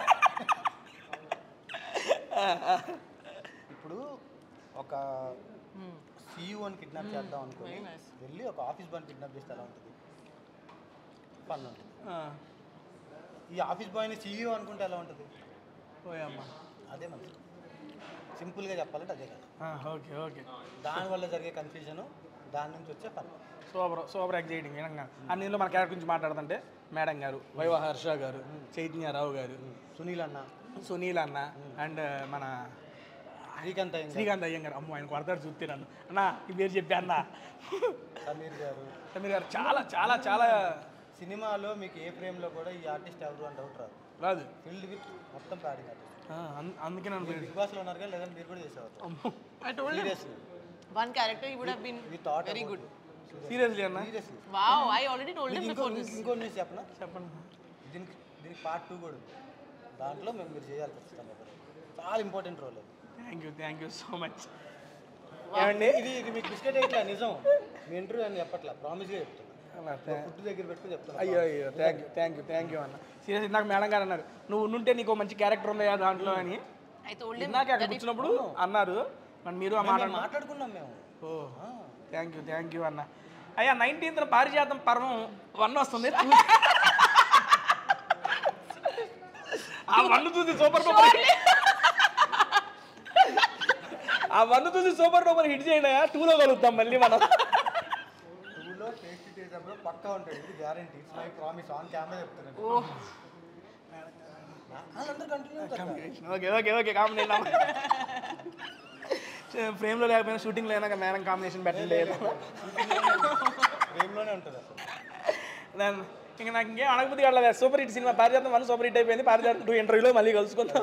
ఇప్పుడు ఒక సీఈఓని కిడ్నాప్ చేద్దాం అనుకుని Very nice. వెళ్ళి ఒక ఆఫీస్ బాయ్ని కిడ్నాప్ చేస్తే ఎలా ఉంటుంది ఫన్ ఉంటుంది ఈ ఆఫీస్ బాయ్ని సీఈఓ అనుకుంటే ఎలా ఉంటుంది ఓయమ్మ అదే మంచి సింపుల్గా చెప్పాలంటే అదే కదా ఓకే ఓకే దానివల్ల జరిగే కన్ఫ్యూజన్ దాని నుంచి వచ్చే ఫన్ సూపర్ సూపర్ ఎగ్జైటింగ్ వినంగా అన్ని ఇందులో మన క్యారెక్టర్ గురించి మాట్లాడుతుంటే మేడం గారు వైవ హర్ష గారు చైతన్యరావు గారు సునీల్ అన్న సునీల్ అన్న అండ్ మన శ్రీకాంత్ అయ్యంగార్, శ్రీకాంత్ అయ్యంగారు అమ్మ ఆయన కొడతాడు చూస్తే నన్ను అన్న ఈ పేరు చెప్పి అన్న సమీర్ గారు సమీర్ గారు చాలా చాలా చాలా సినిమాలో మీకు ఏ ఫ్రేమ్లో కూడా ఈ ఆర్టిస్ట్ ఎవరు అని డౌట్ రాదు రాదు ఫీల్డ్ విత్ మొత్తం ప్యాడింగ్ ఆర్టిస్ట్ ఆ, అన్- అందుకే నన్ను మీరు బిగ్ బాస్లో ఉన్నారు కానీ లేదంటే మీరు కూడా చేసేవారు అమ్మో I told him seriously one character he would have been we thought very about good. Seriously అన్న seriously Wow, I already told him ఇంకో before this. ఇంకో న్యూస్ చెప్పనా చెప్పండి దీనికి దీనికి పార్ట్ టూ కూడా ఉంది దాంట్లో మేము మీరు చేయాలి ఖచ్చితంగా చాలా ఇంపార్టెంట్ రోల్ అది thank you thank you so much ఏమండి ఇది ఇది మీకు బిస్కెట్ అయ్యట్లా నిజం మీ ఇంటర్వ్యూ అని చెప్పట్లా ప్రామిస్గా చెప్తున్నా ఫుడ్ దగ్గర పెట్టుకుని చెప్తున్నా అయ్యో అయ్యో thank you thank you thank you అన్న సీరియస్ ఇందాక మేడం గారు అన్నారు నువ్వు ఉంటే నీకు ఓ మంచి క్యారెక్టర్ ఉన్నాయా దాంట్లో అని I told him ఇందాక అక్కడ కూర్చున్నప్పుడు అన్నారు మరి మీరు ఆ మాట మేము మాట్లాడుకున్నాం మేము oh thank you thank you అన్న అయ్యా నైన్టీన్త్ పారిజాతం పర్వం వన్ వస్తుంది ఆ వన్ చూసి సూపర్ డూపర్ ఆ వన్ చూసి సూపర్ డూపర్ హిట్ చేయండి టూలో కలుగుతాం మళ్ళీ మనం టూలో టేస్టీ టేస్ట్ పక్కా ఉంటుంది ఇది guarantee it's my promise on camera చెప్తున్నాను Oh, వాళ్ళందరూ కంటిన్యూ అవుతారు ఓకే ఓకే ఓకే కాంబినేషన్ ఫ్రేమ్లో లేకపోయినా షూటింగ్ లేనాక మేడం కాంబినేషన్ పెట్టండి ఫ్రేమ్లోనే ఉంటుంది అసలు దాన్ని ఇంకా నాకు ఇంకేం అడగబుద్ధి కావట్లేదు సూపర్ హిట్ సినిమా పారిజాతం వన్ సూపర్ హిట్ అయిపోయింది పారిజాతం టూ ఇంటర్వ్యూలో మళ్ళీ కలుసుకుందాం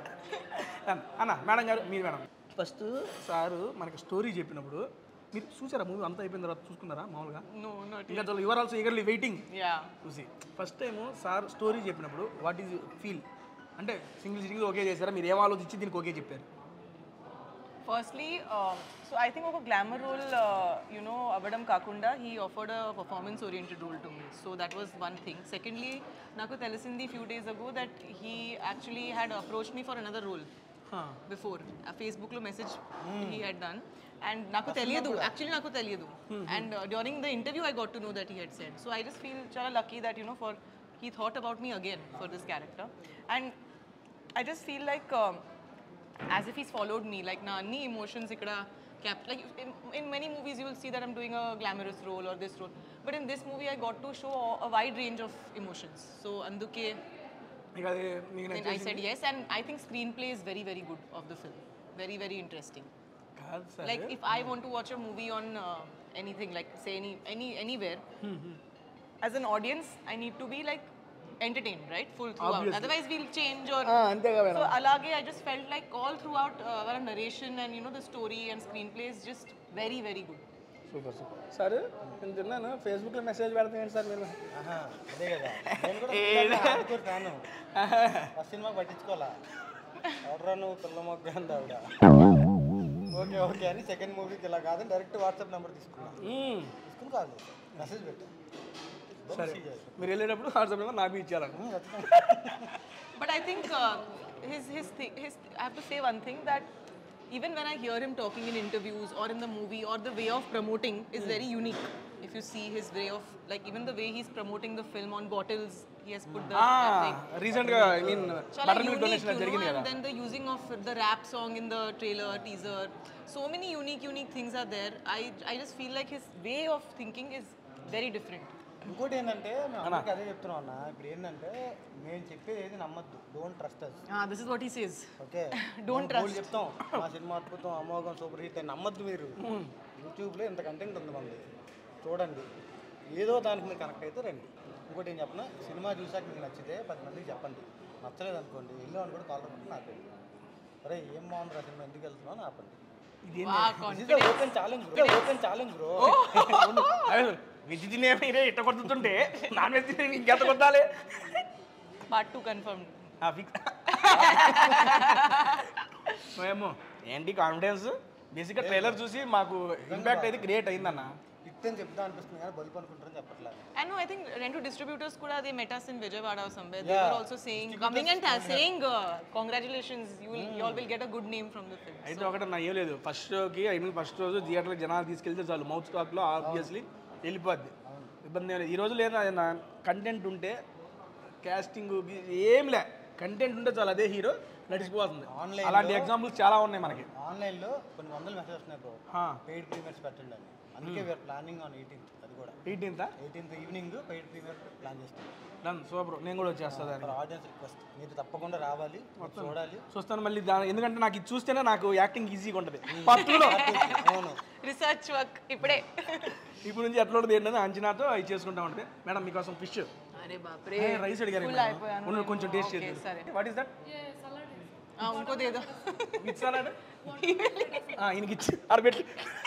అన్న మేడం గారు మీరు మేడం ఫస్ట్ సారు మనకి స్టోరీ చెప్పినప్పుడు మీరు చూసారా మూవీ అంతా అయిపోయిన తర్వాత చూసుకున్నారా మామూలుగా no, not ఇంకా your also eagerly waiting Yeah. చూసి ఫస్ట్ టైం సార్ స్టోరీ చెప్పినప్పుడు వాట్ ఈజ్ ఫీల్ అంటే సింగిల్ సిట్టింగ్ ఓకే చేశారా మీరు ఏం ఆలోచించి దీనికి ఓకే చెప్పారు Firstly, um, so I think of a glamour role, uh, you know, Abadam Kakunda, he offered a performance-oriented role to me. So that was one thing. Secondly, Naku Telusindi few days ago that he actually had approached me for another role before. A Facebook lo message he had done. And Naku Teliyadu, actually Naku Teliyadu. And uh, during the interview I got to know that he had said. So I just feel chala lucky that, you know, for he thought about me again for this character. And I just feel like um, as if he's followed me. Like na any emotions ikkada kept. Like in, in many movies you will see that I'm doing a glamorous role or this role. But in this movie I got to show a, a wide range of emotions. So Anduke, ఇక అది మీకు then I said yes, and I think screenplay is very very good of the film. Very very interesting. కాదు sir Like if I want to watch a movie on uh, anything, like say any any anywhere, as an audience I need to be like entertained, right? Full throughout. Obviously. Otherwise we'll change or అంతేగా madam so alage I just felt like all throughout uh, our narration and you know the story and screenplay is just very very good. Super super sir నేను తిన్నాను ఫేస్బుక్లో message పెడతాను ఏంటి sir మీరు ఆహా, అదే కదా నేను కూడా హార్డ్కోర్ ఫ్యాను ఫస్ట్ సినిమా పట్టించుకోవాలా ఎవడరా నువ్వు పిల్ల మొక్క అంది ఆవిడ ఓకే ఓకే అని సెకండ్ మూవీకి ఇలా కాదని డైరెక్ట్ వాట్సాప్ నెంబర్ తీసుకున్నా మ్మ్. తీసుకుని కాదు మెసేజ్ పెట్టా సరే మీరు వెళ్ళేటప్పుడు వాట్సాప్ నెంబర్ నాకు ఇచ్చేయాలండి But I think uh, his his thi- his I have to say one thing that even when I hear him talking in interviews or in the movie or the way of promoting is very unique. If you see his way of like even the way he's promoting the film on bottles, he has put the that thing. రీసెంట్గా I mean Chala buttermilk unique, donation you జరిగింది know, కదా and then the using of the rap song in the trailer, teaser. So many unique, unique things are there. I, I just feel like his way of thinking is very different. ఇంకోటి ఏంటంటే మేము అందరికీ అదే చెప్తున్నాం అన్న ఇప్పుడు ఏంటంటే మేము చెప్పేది ఏది నమ్మద్దు don't trust us Ah, this is what he says. Okay Don't మేము goal చెప్తాం మా సినిమా అద్భుతం అమోఘం సూపర్ హిట్ అని నమ్మద్దు మీరు యూట్యూబ్లో ఇంత కంటెంట్ ఉంది మంది చూడండి ఏదో దానికి మీరు కనెక్ట్ అయితే రండి ఇంకోటి ఏం చెప్పిన సినిమా చూసాక మీకు నచ్చితే పది మందికి చెప్పండి నచ్చలేదు అనుకోండి వెళ్ళి అని కూడా కాల్ పట్టుకుని ఆపండి అరే ఏం బాగుంది సినిమా ఎందుకు వెళ్తున్నావు అని ఆపండి Wow, confidence. Open challenge bro open challenge bro veg తినే మీరే ఇట్ట కొడుతుంటే నాన్ వెజ్ తినే ఇంకెంత కొట్టాలి Part 2 confirmed. ఫిక్స్ ఏమో ఏంటి కాన్ఫిడెన్స్ బేసిక్గా ట్రైలర్ చూసి మాకు ఇంపాక్ట్ అయితే క్రియేట్ అయిందన్న హిట్ అని చెప్తా అనిపిస్తుంది కానీ బల్బ్ అనుకుంటారని చెప్పట్లేదు And no, I think Rentu distributors kuda they met us in Vijayawada or somewhere. They were also saying, coming and ta- saying, uh, congratulations, you will, you all will get a good name from the film. అయితే ఒకటి నా ఏం లేదు first షోకి I mean first రోజు థియేటర్లో జనాలు తీసుకెళ్తే చాలు మౌత్ స్టాక్లో ఆబ్వియస్లీ వెళ్ళిపోద్ది ఇబ్బంది ఏం లేదు ఈ రోజు లేదు నా కంటెంట్ ఉంటే క్యాస్టింగ్ ఏం లే కంటెంట్ ఉంటే చాలు అదే హీరో నడిచిపోతుంది Online అలాంటి ఎగ్జాంపుల్స్ చాలా ఉన్నాయి మనకి ఆన్లైన్లో కొన్ని వందల మెసేజ్ వస్తున్నాయి బ్రో హా. పెయిడ్ ప్రీమియర్స్ పెట్టండి అని అందుకే వీఆర్ ప్లానింగ్ ఆన్ ఎయిటీన్త్ అది కూడా eighteenth eighteenth evening paid premiere plan చేస్తాం డన్ సూపర్ నేను కూడా వచ్చేస్తా దానికి ఫర్ ఆడియన్స్ రిక్వెస్ట్ మీరు తప్పకుండా రావాలి మీరు చూడాలి చూస్తాను మళ్ళీ దాని ఎందుకంటే నాకు ఇది చూస్తేనే నాకు యాక్టింగ్ ఈజీగా ఉంటుంది పట్టులో అవును Research work, ఇప్పుడే. ఇప్పుడు నుంచి ఎట్లా ఉంటుంది ఏంటని అంచనాతో ఇది చేసుకుంటా ఉంటుంది మేడం మీకోసం ఫిష్ అరే బాప్రే రైస్ అడిగారు Full అయిపోయాను ఉండు, కొంచెం టేస్ట్ Okay, చేసి సరే. వాట్ ఈస్ దట్ ఆ, ఇంకో దేదో మిక్స్ సలాడ్ ఈయనకి ఇచ్చి ఆడబెట్టి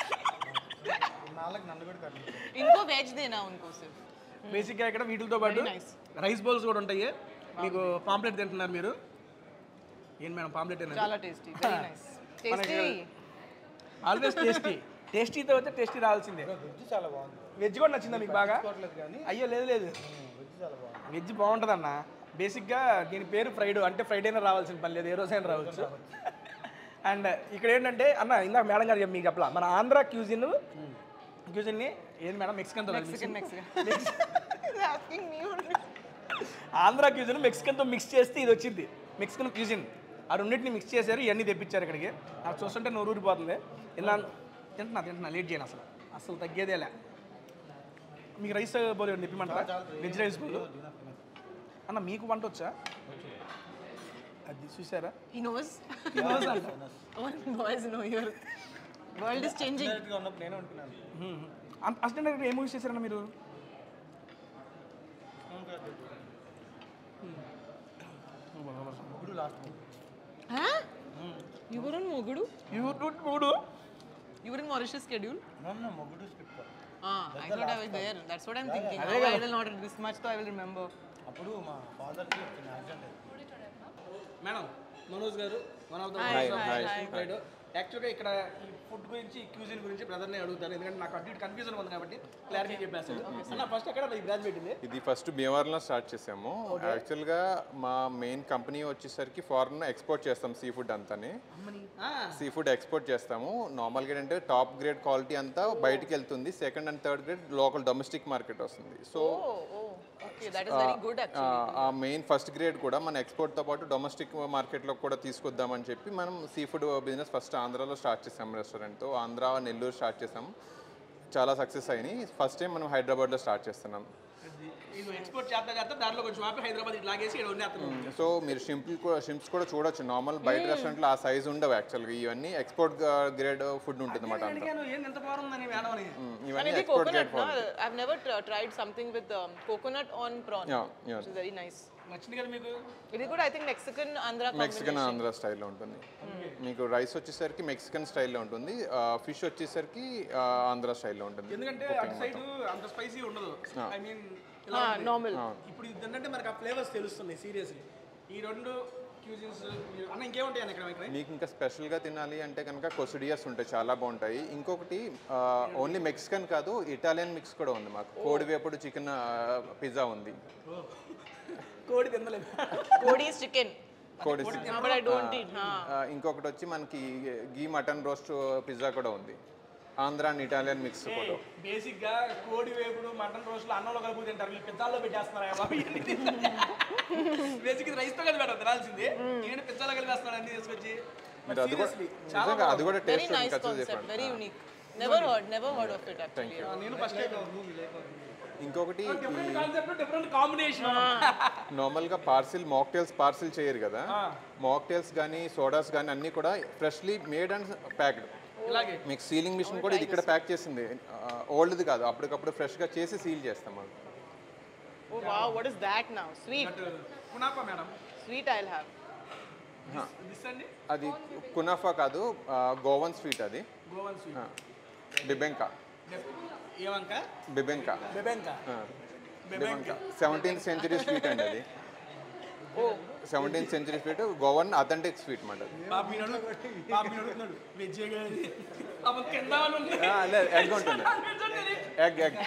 నాలుగు నన్ను కూడా కట్టింది ఇంకో వెజ్ దేనా ఉनको सिर्फ బేసిక్గా ఇక్కడ వీటితో పాటు Very nice. రైస్ బౌల్స్ కూడా ఉంటాయి మీకు పాంప్లెట్ తింటున్నారు మీరు ఏం మేడం పాంప్లెట్ చాలా tasty very nice tasty always tasty టేస్టీతో అయితే టేస్టీ రావాల్సిందే వెజ్ చాలా బాగుంది వెజ్ కూడా నచ్చిందా మీకు బాగా చూడలేదు కానీ అయ్యో లేదు లేదు వెజ్ చాలా బాగుంది వెజ్ బాగుంటుందన్న బేసిక్గా దీని పేరు ఫ్రైడ్ అంటే ఫ్రైడేనే రావాల్సిన పని లేదు ఏ రోజైనా రావచ్చు అండ్ ఇక్కడ ఏంటంటే అన్న ఇందాక మేడం గారు చెప్ప- మీకు చెప్పలా మన ఆంధ్ర క్యూజిన్ క్యూజిన్ని ఏది మేడం మెక్సికన్తో మెక్సికన్ మెక్సికన్ ఆస్కింగ్ మీ ఆంధ్ర క్యూజిన్ మెక్సికన్తో మిక్స్ చేస్తే ఇది వచ్చింది మెక్సికన్ క్యూజిన్ ఆ రెండింటిని మిక్స్ చేశారు ఇవన్నీ తెప్పించారు ఇక్కడికి నాకు చూస్తుంటే నోరు ఊరిపోతుంది ఇలా తింటున్నా తింటున్నా లేట్ చేయను అసలు అసలు తగ్గేదేలే మీకు రైస్ బౌల్ తెప్పిమంటారా వెజ్ రైస్ బౌల్ అన్న మీకు వంట వచ్చా అది చూసారా He knows. All boys know your world is changing. డైరెక్ట్గా ఉన్నప్పుడు నేనే ఉంటున్నాను అసిస్టెంట్ ఏ మూవీస్ చేశారన్న మీరు ఇప్పుడు last Huh? You were on Mogudu? మూడు You were in Mauritius schedule? నన్ను మొగ్గుడు script Ah, I thought I was there. That's what I'm thinking. Now I will not this much, though I will remember. అప్పుడు మా ఫాదర్కి వచ్చిన accident అయింది madam Manoj garu one of the Hi, hi, hi. Fried యాక్చువల్గా ఇక్కడ ఈ ఫుడ్ గురించి cuisine గురించి బ్రదర్నే అడుగుతాను ఎందుకంటే నాకు అటు ఇటు కన్ఫ్యూజన్ ఉంది కాబట్టి క్లారిటీ చెప్పేస్తాను అన్న ఫస్ట్ ఎక్కడ ఈ బ్రాంచ్ పెట్టింది ఇది ఫస్ట్ భీమవరంలో స్టార్ట్ చేసాము యాక్చువల్గా మా మెయిన్ కంపెనీ వచ్చేసరికి ఫారెన్ ఎక్స్పోర్ట్ చేస్తాం సీ ఫుడ్ అంతాని సీ ఫుడ్ ఎక్స్పోర్ట్ చేస్తాము నార్మల్గా ఏంటంటే టాప్ గ్రేడ్ క్వాలిటీ అంతా బయటికి వెళ్తుంది second and third grade local domestic market వస్తుంది so Oh, oh. Okay, that is very good actually. ఆ మెయిన్ ఫస్ట్ గ్రేడ్ కూడా మన ఎక్స్పోర్ట్తో పాటు డొమెస్టిక్ మార్కెట్లో కూడా తీసుకొద్దామని చెప్పి మనం సీ ఫుడ్ బిజినెస్ ఫస్ట్ ఆంధ్రాలో స్టార్ట్ చేసాం రెస్టారెంట్తో ఆంధ్ర నెల్లూరు స్టార్ట్ చేసాం చాలా సక్సెస్ అయినాయి ఫస్ట్ టైం మనం హైదరాబాద్లో స్టార్ట్ చేస్తున్నాం ఇది ఎక్స్పోర్ట్ చేస్తా చేస్తా దాంట్లో కొంచెం ఆపి హైదరాబాద్ ఇట్లా లాగేసి ఇక్కడ ఉండేస్తున్నాం సో మీరు షింపుల్ కూడా షింప్స్ కూడా చూడొచ్చు నార్మల్ బయట రెస్టారెంట్లో ఆ సైజ్ ఉండవు యాక్చువల్గా ఇవన్నీ ఎక్స్పోర్ట్ గ్రేడ్ ఫుడ్ ఉంటుంది అన్నమాట అంతా అడిగాను ఏంది ఎంత బాగుందని మేడం అని మ్మ్. And ఇవన్నీ it's export coconut, grade no? I've never tr- tried something with um, coconut on prawn, Yeah, yeah. which is very nice. నచ్చింది కదా మీకు It is good, I think Mexican Andhra Mexican combination. Andhra స్టైల్లో ఉంటుంది మీకు rice వచ్చేసరికి Mexican స్టైల్లో ఉంటుంది fish వచ్చేసరికి ఆ, ఆంధ్ర స్టైల్లో ఉంటుంది ఎందుకంటే అటు సైడ్ అంత స్పైసీ ఉండదు ఐ మీన్ Ah, normal. ఇప్పుడు ఇది ఏంటంటే మనకి ఆ ఫ్లేవర్స్ తెలుస్తున్నాయి సీరియస్లీ ఈ రెండు క్యూజిన్స్ అన్న ఇంకేముంటాయి అన్న ఇక్కడ ఇక్కడ మీకు ఇంకా స్పెషల్గా తినాలి అంటే కనుక కొసిడియస్ ఉంటాయి చాలా బాగుంటాయి ఇంకొకటి ఓన్లీ మెక్సికన్ కాదు ఇటాలియన్ మిక్స్ కూడా ఉంది మాకు కోడి వేపుడు చికెన్ పిజ్జా ఉంది కోడి తినలేదు Kodi is chicken. కోడి Ah, but I don't eat. Huh? ఆ, ఇంకొకటి వచ్చి మనకి గీ మటన్ రోస్ట్ పిజ్జా కూడా ఉంది ఆంధ్ర అండ్ ఇటాలియన్ మిక్స్ కూడా బేసిక్ గా కోడి వేపుడు మటన్ రోస్ట్లు అన్నంలో కలుపు తింటారు వీళ్ళు పిజ్జాల్లో పెట్టేస్తున్నారా బాబు బేసిక్ రైస్ తో కలిపి పెట్టారు తినాల్సింది ఏంటి పిజ్జాలో కలిపేస్తున్నాడు అన్ని తీసుకొచ్చి మీరు అది కూడా Seriously, చాలా నిజంగా అది కూడా Very టేస్ట్ nice ఖచ్చితంగా concept, చెప్పండి very unique. Never heard, never heard of it actually. నేను ఫస్ట్ ఇంకొకటి డిఫరెంట్ కాన్సెప్ట్ డిఫరెంట్ కాంబినేషన్ నార్మల్గా పార్సిల్ మాక్టైల్స్ పార్సిల్ చేయరు కదా మాక్టైల్స్ కానీ సోడాస్ కానీ అన్నీ కూడా ఫ్రెష్లీ మేడ్ అండ్ ప్యాక్డ్ ఇలాగే మీకు సీలింగ్ మిషన్ కూడా ఇది ఇక్కడ ప్యాక్ చేసింది ఓల్డ్ది కాదు అప్పటికప్పుడు ఫ్రెష్గా చేసి సీల్ చేస్తాం మనం Oh wow, what is that now? Sweet. Kunafa madam Sweet I'll have. This అండి అది కునాఫా కాదు గోవన్ స్వీట్ అది గోవన్ స్వీట్ బిబెంకా ఏమంక bebinca bebinca bebinca seventeenth century sweet అండి అది seventeenth century sweet Goan authentic sweet మాట వెజ్ అమ్మ కింద అని ఉంది. లేదు ఎగ్ ఉంటుంది ఎగ్ ఎగ్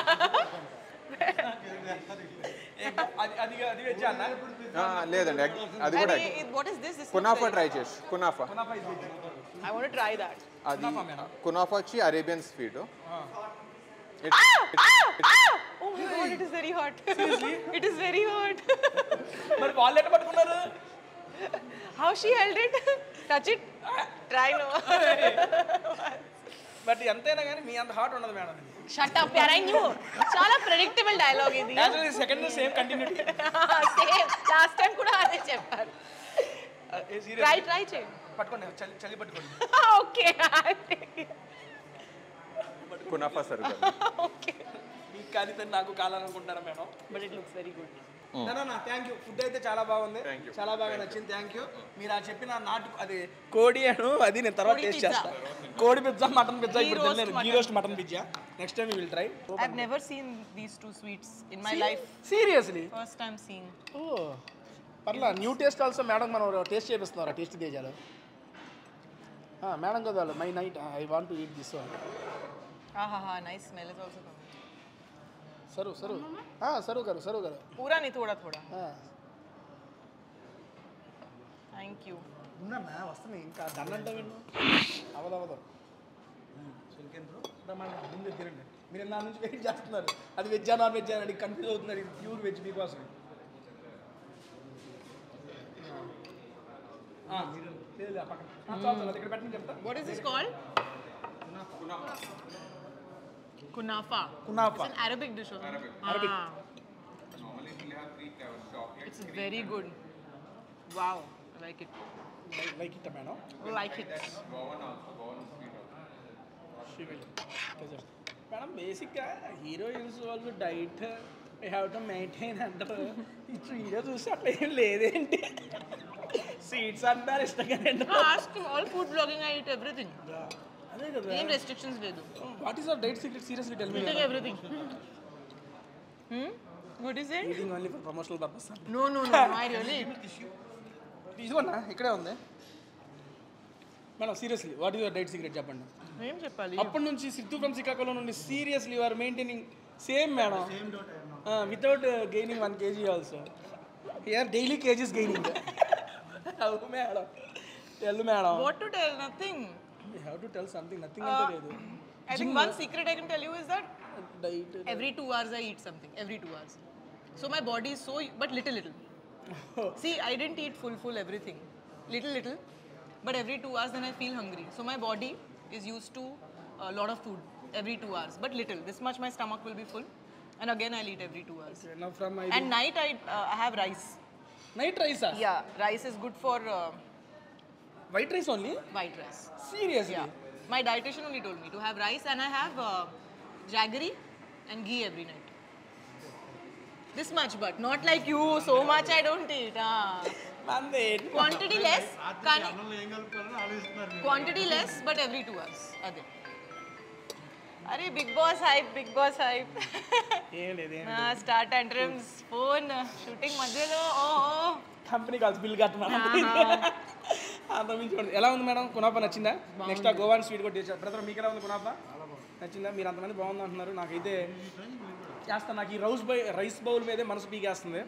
ఏ, అది అది అది వెజ్ అన్న లేదండి ఎగ్ అది కూడా And egg. it- what is this? This looks kunafa very- try చేసి kunafa I want to try that. అది కునాఫా వచ్చి Arabian sweet Oh my god, it is very hot. it is very hot. మరి వాళ్ళు ఎట్ట పట్టుకున్నారు How she held it? Touch it? Try no. But ఎంతైనా కానీ మీ అంత హాట్ ఉండదు madam Shut up, yaar. I knew. చాలా predictable dialogue ఇది. Actually second same continuity Same. Last time కూడా అదే చెప్పారు. Try, try చేయి. పట్టుకోండి చలి చలి పట్టుకోండి Okay. కునాఫా సరుకు okay. మీకు కాలితే నాకు కావాలనుకుంటారా madam But it looks very good. Thank you food అయితే చాలా బాగుంది Thank you. చాలా బాగా నచ్చింది థ్యాంక్ యూ మీరు ఆ చెప్పిన నాటు అది కోడి అను అది నేను తర్వాత కోడి టేస్ట్ pizza. చేస్తాను కోడి పిజ్జా మటన్ పిజ్జా Ghee ఇప్పుడు roast తినలేదు ghee mutton. Roast mutton pizza next time will try I've never seen these two sweets in my life. Seriously First time seeing. ఓ పర్లా న్యూ టేస్ట్ ఆల్సో మేడం మనం taste చేపిస్తున్నారు taste తేజాలు madam కదా వాళ్ళు my night I want to eat this one Ah, ha, ha. Nice smell is also coming. సరు సరు సరు గారు సరు గారు पूरा नहीं थोड़ा थोड़ा थैंक यू ఉన్నా వస్తున్నాయి ఇంకా దండంటే విన్ను అవదు అవదు ప్రమాణం ముందు తినండి మీరు నా నుంచి వెయిట్ చేస్తున్నారు అది వెజ్జా నాన్ వెజ్ అని కన్ఫ్యూజ్ అవుతున్నారు ఇది ప్యూర్ వెజ్ మీకోసం ఆ, లేదు, ఆ పక్కన. ఆ, చాలు, చాలు, అది ఇక్కడ పెట్టండి చెప్తా What is this called? Kunafa. Kunafa It's an Arabic dish. also. Arabic. Ah. It's very good. Wow. I like it. Like ఇట్ట madam I like it. Madam బేసిక్గా హీరోయిన్స్ వాళ్ళు diet I have to maintain అంటారు ఈ video చూసి అట్లా ఏం లేదేంటి seats అంటారు ఇష్టంగా No, ask him. All food blogging, I eat everything. అదే కదా Same restrictions లేదు. What is our diet secret seriously tell me Eating everything. Hmm? What is it? Eating only for promotional purpose No, no, no. no I really eat. ఇదిగోనా ఇక్కడే ఉంది madam seriously what is your diet secret చెప్పండి ఏం చెప్పాలి అప్పటి నుంచి Siddhu from Srikakulam నుండి seriously are maintaining same madam without gaining one kg also here daily kgs gaining అవు madam tell madam What to tell? Nothing. You have to tell something nothing అంటే లేదు I think one secret I can tell you is that diet every two hours I eat something. Every two hours. So my body is so, but little, little. See, I didn't eat full, full everything. Little, little. But every two hours, then I feel hungry. So my body is used to a lot of food every two hours, but little. This much my stomach will be full, and again I'll eat every two hours. Now from my And night I uh, I have rice. Night రైసా Yeah, rice is good for uh, white rice only white rice. Seriously Yeah. My dietitian only told me to have rice and I have uh, jaggery and ghee every night. This much, but not like you. So much I don't eat. Ah. మంది Quantity less. కానీ quantity less, but every two hours. అదే అరే Bigg Boss hype Bigg Boss hype ఏం లేదు ఏం star టంట్రమ్స్ phone shooting మధ్యలో ఓ company calls bill కట్టమని అంత మించి ఉండదు. ఎలా ఉంది మేడం కునాఫా నచ్చిందా నెక్స్ట్ ఆ గోవాన్ స్వీట్ కూడా చేశారు బ్రదర్ మీకు ఎలా ఉంది కునాఫా నచ్చిందా మీరు అంతమంది బాగుంది అంటున్నారు నాకైతే చేస్తాను నాకు ఈ రౌస్ బై రైస్ బౌల్ మీదే మనసు పీకేస్తుంది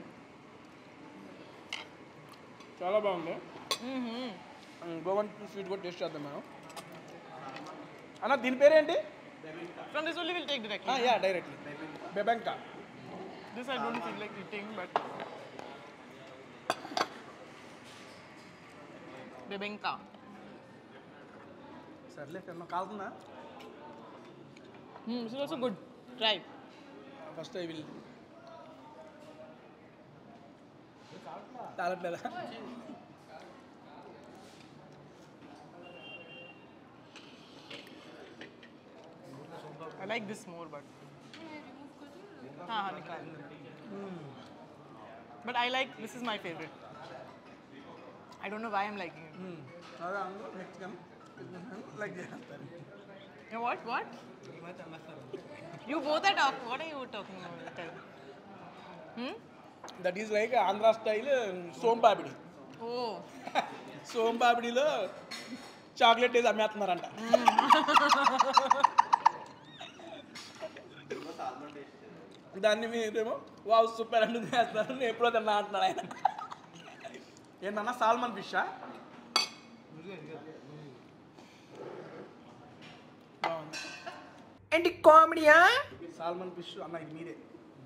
చాలా బాగుంది గోవాన్ స్వీట్ కూడా టేస్ట్ చేద్దాం మేడం అన్న దీని పేరేంటి from this only will take directly yeah directly bebinca this I don't feel like eating but bebinca సర్లే తిన్నాం కాలుతుందా Hmm, this is also good. Try. ఫస్ట్ ఐ విల్ తాగట్లేదా I like this more, but. हाँ हाँ निकाल. But I like this is my favorite. I don't know why I'm liking it. అదే అందరూ మెక్సికన్ లైక్ చేస్తారు You know what? What? You both are talking. What are you talking about? Tell. Hmm? That is like Andhra style sonpapdi ఓ సోంపాపిడిలో chocolate వేసి అమ్మేస్తున్నారంట దాన్ని మీరేమో wow super అంటుంది వేస్తారు నేను ఎప్పుడో తిన్నా అంటున్నాడు ఆయన ఏంటన్నా సాల్మన్ ఫిషా బాగుంది ఏంటి కామెడీయా సాల్మన్ ఫిష్ అన్న ఇది మీరే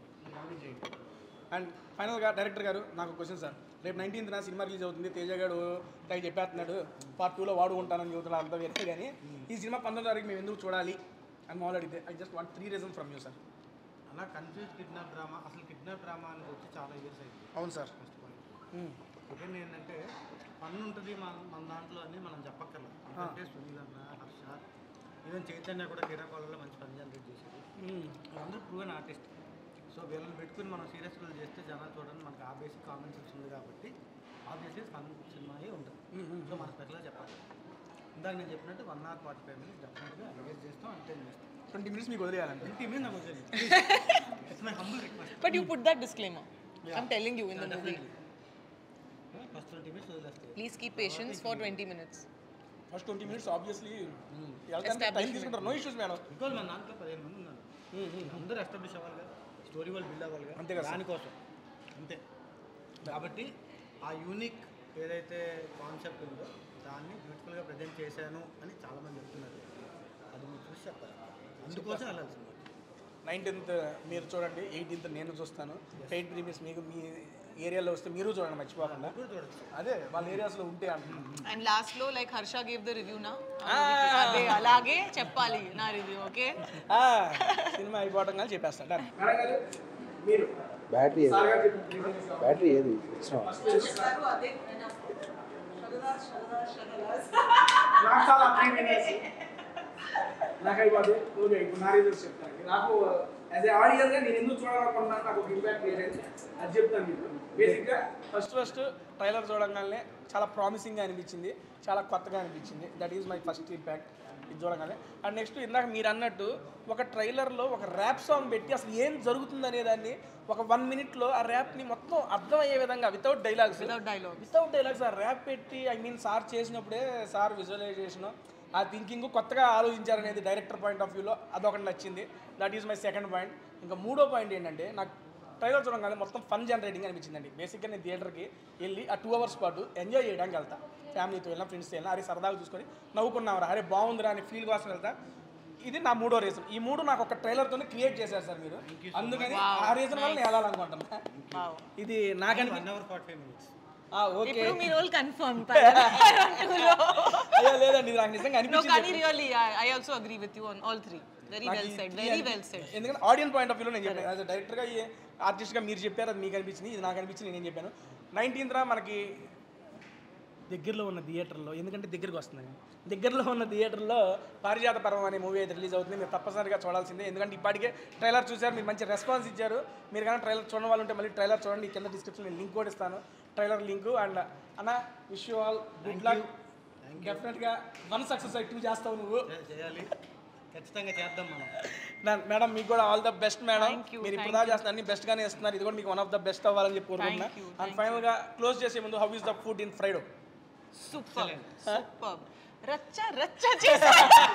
అండ్ ఫైనల్గా డైరెక్టర్ గారు నాకు క్వశ్చన్ సార్ రేపు నైన్టీన్త్ నా సినిమా రిలీజ్ అవుతుంది తేజ గారు టై చెప్పేస్తున్నాడు పార్ట్ టూలో వాడు ఉంటానని చెబుతున్నాడు అంతా వేరే కానీ ఈ సినిమా పంతొమ్మిది తారీఖు మేము ఎందుకు చూడాలి అని మొదలు అడిగితే I just want three reason from you sir అలా కన్ఫ్యూజ్ కిడ్నాప్ డ్రామా అసలు కిడ్నాప్ డ్రామా అనేది వచ్చి చాలా ఇయర్స్ అయింది అవును సార్ ఫస్ట్ పాయింట్ సెకండ్ ఏంటంటే పన్ను ఉంటుంది మన మన దాంట్లో అని మనం చెప్పక్కర్లేదు ఎందుకంటే సునీల్ అన్న హర్ష ఈవెన్ చైతన్య కూడా క్రీడాకాలంలో మంచి పని జనరేట్ చేశారు వీళ్ళందరూ ప్రూవెన్ ఆర్టిస్ట్ సో వీళ్ళని పెట్టుకుని మనం సీరియస్ రోల్ చేస్తే జనాలు చూడండి మనకి ఆ బేసిక్ కామన్ సెన్స్ ఉంది కాబట్టి ఆబ్వియస్లీ ఫన్ సినిమాయే ఉంటుంది సో మన స్పెషల్గా చెప్పాలి ఇందాక నేను చెప్పినట్టు one hour forty five minutes డెఫినెట్గా ఎంగేజ్ చేస్తాం ఎంటర్టైన్ చేస్తాం ట్వంటీ మినిట్స్ మీకు వదిలేయాలండి ట్వంటీ మినిట్స్ నాకు వచ్చేది it's my humble request But you put that disclaimer. I'm telling you in the movie. First twenty minutes వదిలేస్తే Please keep patience for 20 minutes. First twenty minutes obviously time తీసుకుంటారు no issues madam because మన దాంట్లో పదిహేను మంది ఉన్నారు అందరూ establish అవ్వాలి కదా స్టోరీ వాళ్ళు బిల్డ్ అవ్వాలి అంతే కదా సార్. దానికోసం అంతే కాబట్టి ఆ యూనిక్ ఏదైతే కాన్సెప్ట్ ఉందో దాన్ని బ్యూటిఫుల్గా ప్రజెంట్ చేశాను అని చాలామంది చెప్తున్నారు అది మీరు చూసి చెప్పాలి అందుకోసం వెళ్ళాలి సినిమా నైన్టీన్త్ మీరు చూడండి ఎయిటీన్త్ నేను చూస్తాను పెయిడ్ ప్రీమియర్స్ మీకు మీ ఏరియాలో వస్తే మీరు చూడండి మర్చిపోకుండా కూడా చూడొచ్చు అదే వాళ్ళ ఏరియాస్లో ఉంటే అంటున్నాను And last low, like Harsha gave the review now. అదే అలాగే చెప్పాలి నా రివ్యూ ఓకే ఆ, సినిమా అయిపోవటం కానీ చెప్పేస్తాను done. మీరు బ్యాటరీ ఏది బ్యాటరీ ఏది నాకు చాలా ప్రీమియర్స్ నాకు అయిపోతుంది ఓకే ఇప్పుడు నా రిజల్ట్స్ చెప్తాను నాకు యాజ్ ఏ ఆడియన్గా నేను ఎందుకు చూడాలనుకుంటున్నాను నాకు ఒక ఇంపాక్ట్ క్రియేట్ అది చెప్తాను మీకు బేసిక్గా ఫస్ట్ ఫస్ట్ ట్రైలర్ చూడగానే చాలా ప్రామిసింగ్గా అనిపించింది చాలా కొత్తగా అనిపించింది that is my first impact ఇది చూడగానే అండ్ నెక్స్ట్ ఇందాక మీరు అన్నట్టు ఒక ట్రైలర్లో ఒక ర్యాప్ సాంగ్ పెట్టి అసలు ఏం జరుగుతుంది అనే దాన్ని ఒక వన్ మినిట్లో ఆ ర్యాప్ని మొత్తం అర్థమయ్యే విధంగా without dialogues without dialogue without dialogues ఆ ర్యాప్ పెట్టి ఐ మీన్ సార్ చేసినప్పుడే సార్ విజువలైజేషన్ ఆ థింకింగ్ కొత్తగా ఆలోచించారనేది డైరెక్టర్ పాయింట్ ఆఫ్ వ్యూలో అదొకటి నచ్చింది that is my second point ఇంకా మూడో పాయింట్ ఏంటంటే నాకు ట్రైలర్ చూడగానే మొత్తం ఫన్ జనరేటింగ్ అనిపించిందండి బేసిక్గా నేను థియేటర్కి వెళ్ళి ఆ టూ అవర్స్ పాటు ఎంజాయ్ చేయడానికి వెళ్తా ఫ్యామిలీతో వెళ్ళినా ఫ్రెండ్స్తో వెళ్ళినా అరే సరదాగా చూసుకొని నవ్వుకున్నాం అరే బాగుందిరా అని ఫీల్ కోసం వెళ్తా ఇది నా మూడో రీజన్ ఈ మూడు నాకు ఒక ట్రైలర్తోనే క్రియేట్ చేశారు సార్ మీరు అందుకని ఆ రీజన్ వల్ల నేను వెళ్ళాలనుకుంటున్నా ఇది నాకని one hour forty five minutes okay ఇప్పుడు మీ రోల్ కన్ఫర్మ్ అయ్యో లేదండి ఇది నాకు నిజంగా No, అనిపించింది కానీ really I also agree with you on all three very well said very well said ఎందుకంటే ఆడియన్స్ పాయింట్ ఆఫ్ వ్యూలో నేను చెప్పాను యాజ్ డైరెక్టర్గా ఆర్టిస్ట్గా మీరు చెప్పారు అది మీకు అనిపించింది ఇది నాకు అనిపించింది నేను చెప్పాను నైన్టీన్త్ రా మనకి దగ్గరలో ఉన్న థియేటర్లో ఎందుకంటే దగ్గరికి వస్తుంది దగ్గరలో ఉన్న థియేటర్లో పారిజాత పర్వం అనే మూవీ అయితే రిలీజ్ అవుతుంది మీరు తప్పనిసరిగా చూడాల్సిందే ఎందుకంటే ఇప్పటికే ట్రైలర్ చూశారు మీరు మంచి రెస్పాన్స్ ఇచ్చారు మీరు కానీ ట్రైలర్ చూడని వాళ్ళు ఉంటే మళ్ళీ ట్రైలర్ చూడండి ఈ కింద డిస్క్రిప్షన్ నేను లింక్ కూడా ఇస్తాను ట్రైలర్ లింక్ అండ్ అన్న wish you all good luck డెఫినెట్గా వన్ సక్సెస్ అయి టూ చేస్తావు నువ్వు చేయాలి ఖచ్చితంగా చేద్దాం మనం నా- మేడం మీకు కూడా all the best madam Thank you, మీరు ఇప్పుడు thank దాకా చేస్తున్నారు అన్ని బెస్ట్ గానే ఇస్తున్నారు ఇది కూడా మీకు వన్ ఆఫ్ ద బెస్ట్ అవ్వాలని చెప్పి కోరుకుంటున్నా Thank you, అండ్ ఫైనల్ గా క్లోజ్ చేసే ముందు how is the food in Frydo super super రచ్చ రచ్చ చేసా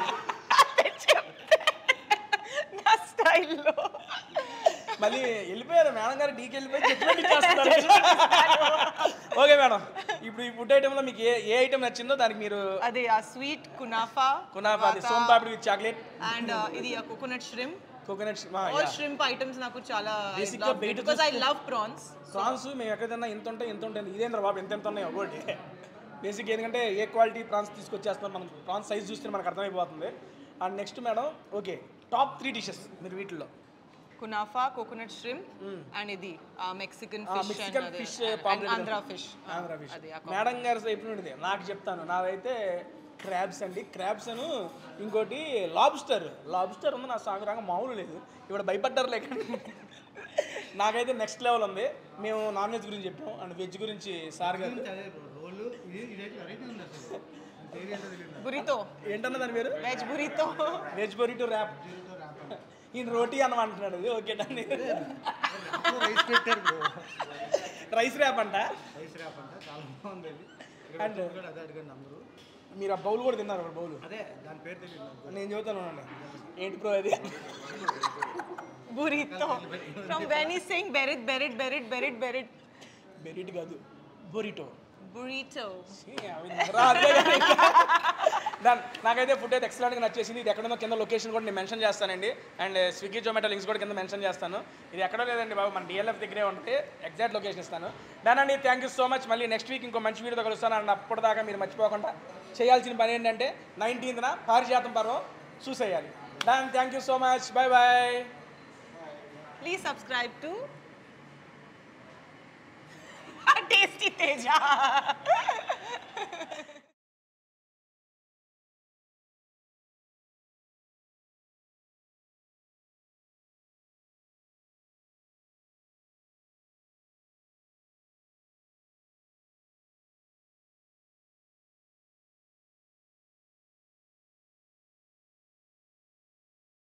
నా స్టైల్లో మళ్ళీ వెళ్ళిపోయారు మేడం గారు డీకి వెళ్ళిపోయి జడ్జిమెంట్ ఇచ్చేస్తున్నారు ఓకే మేడం ఇప్పుడు ఈ ఫుడ్ ఐటెంలో మీకు ఏ ఏ ఐటెం నచ్చిందో దానికి మీరు అదే ఆ స్వీట్ కునాఫా కునాఫా అది సోంపాపిడి విత్ చాక్లెట్ అండ్ ఇది ఆ coconut shrimp coconut all shrimp items నాకు చాలా Basic గా బయట because I love prawns prawns మేము ఎక్కడైనా ఎంత ఉంటాయి ఎంత ఉంటుంది ఇదేంద్ర బాబు ఎంత ఎంత ఉన్నాయి ఒకటి బేసిక్ ఎందుకంటే ఏ క్వాలిటీ ప్రాన్స్ తీసుకొచ్చేస్తున్నాం మనం ప్రాన్స్ సైజ్ చూస్తే మనకు అర్థమైపోతుంది and next madam okay top three dishes మీరు వీటిల్లో కునాఫా కోకోనట్ ష్రింప్ అండ్ ఇది Mexican fish Mexican fish Andhra fish Andhra fish అది ఆ మేడం గారి వైపు నుండి నాకు చెప్తాను నాదైతే క్రాబ్స్ అండి క్రాబ్స్ అను ఇంకోటి లాబ్స్టర్ లాబ్స్టర్ ఉంది నా సాగు రాగా మామూలు లేదు ఇప్పుడు భయపడ్డారు లేక నాకైతే నెక్స్ట్ లెవెల్ ఉంది మేము నాన్ వెజ్ గురించి చెప్పాం అండ్ వెజ్ గురించి సార్ గారు అదే రోలు ఇది ఇదైతే వెరైటీ ఉంది అసలు పేరు ఏంటో తెలియదు బురితో ఏంటన్న దాని పేరు veg burrito veg burrito wrap ఈయన రోటీ అన్నం అంటున్నాడు ఇది ఓకే దాన్ని రైస్ పెట్టారు బ్రో రైస్ ర్యాప్ అంట రైస్ ర్యాప్ అంటే చాలా బాగుంది అది And- ఇక్కడ కూడా అదే అడిగండి అందరూ మీరు ఆ బౌల్ కూడా తిన్నారు ఒక బౌల్ అదే దాని పేరు తెలియదు నాకు. నేను చెబుతాను ఉండండి. ఏంటి బ్రో అది Burrito. From when he's saying Berit, Berit, Berit, Berit, Berit. బెరిట్ కాదు బొరిటో Burrito. నాకైతే ఫుడ్ అయితే ఎక్సలెంట్గా నచ్చేసింది ఇది ఎక్కడుందో కింద లొకేషన్ కూడా నేను మెన్షన్ చేస్తానండి అండ్ స్విగ్గీ జొమాటో లింక్స్ కూడా కింద మెన్షన్ చేస్తాను ఇది ఎక్కడో లేదండి బాబు మన డిఎల్ఎఫ్ దగ్గరే ఉంటుంది ఎగ్జాక్ట్ లొకేషన్ ఇస్తాను దానండి థ్యాంక్ యూ సో మచ్ మళ్ళీ నెక్స్ట్ వీక్ ఇంకో మంచి వీడియోతో కలుస్తాను అండ్ అప్పటిదాకా మీరు మర్చిపోకుండా చేయాల్సిన పని ఏంటంటే నైన్టీన్త్న పారిజాతం పర్వం చూసేయాలి దాని thank you so much bye bye Please subscribe to Tasty Teja.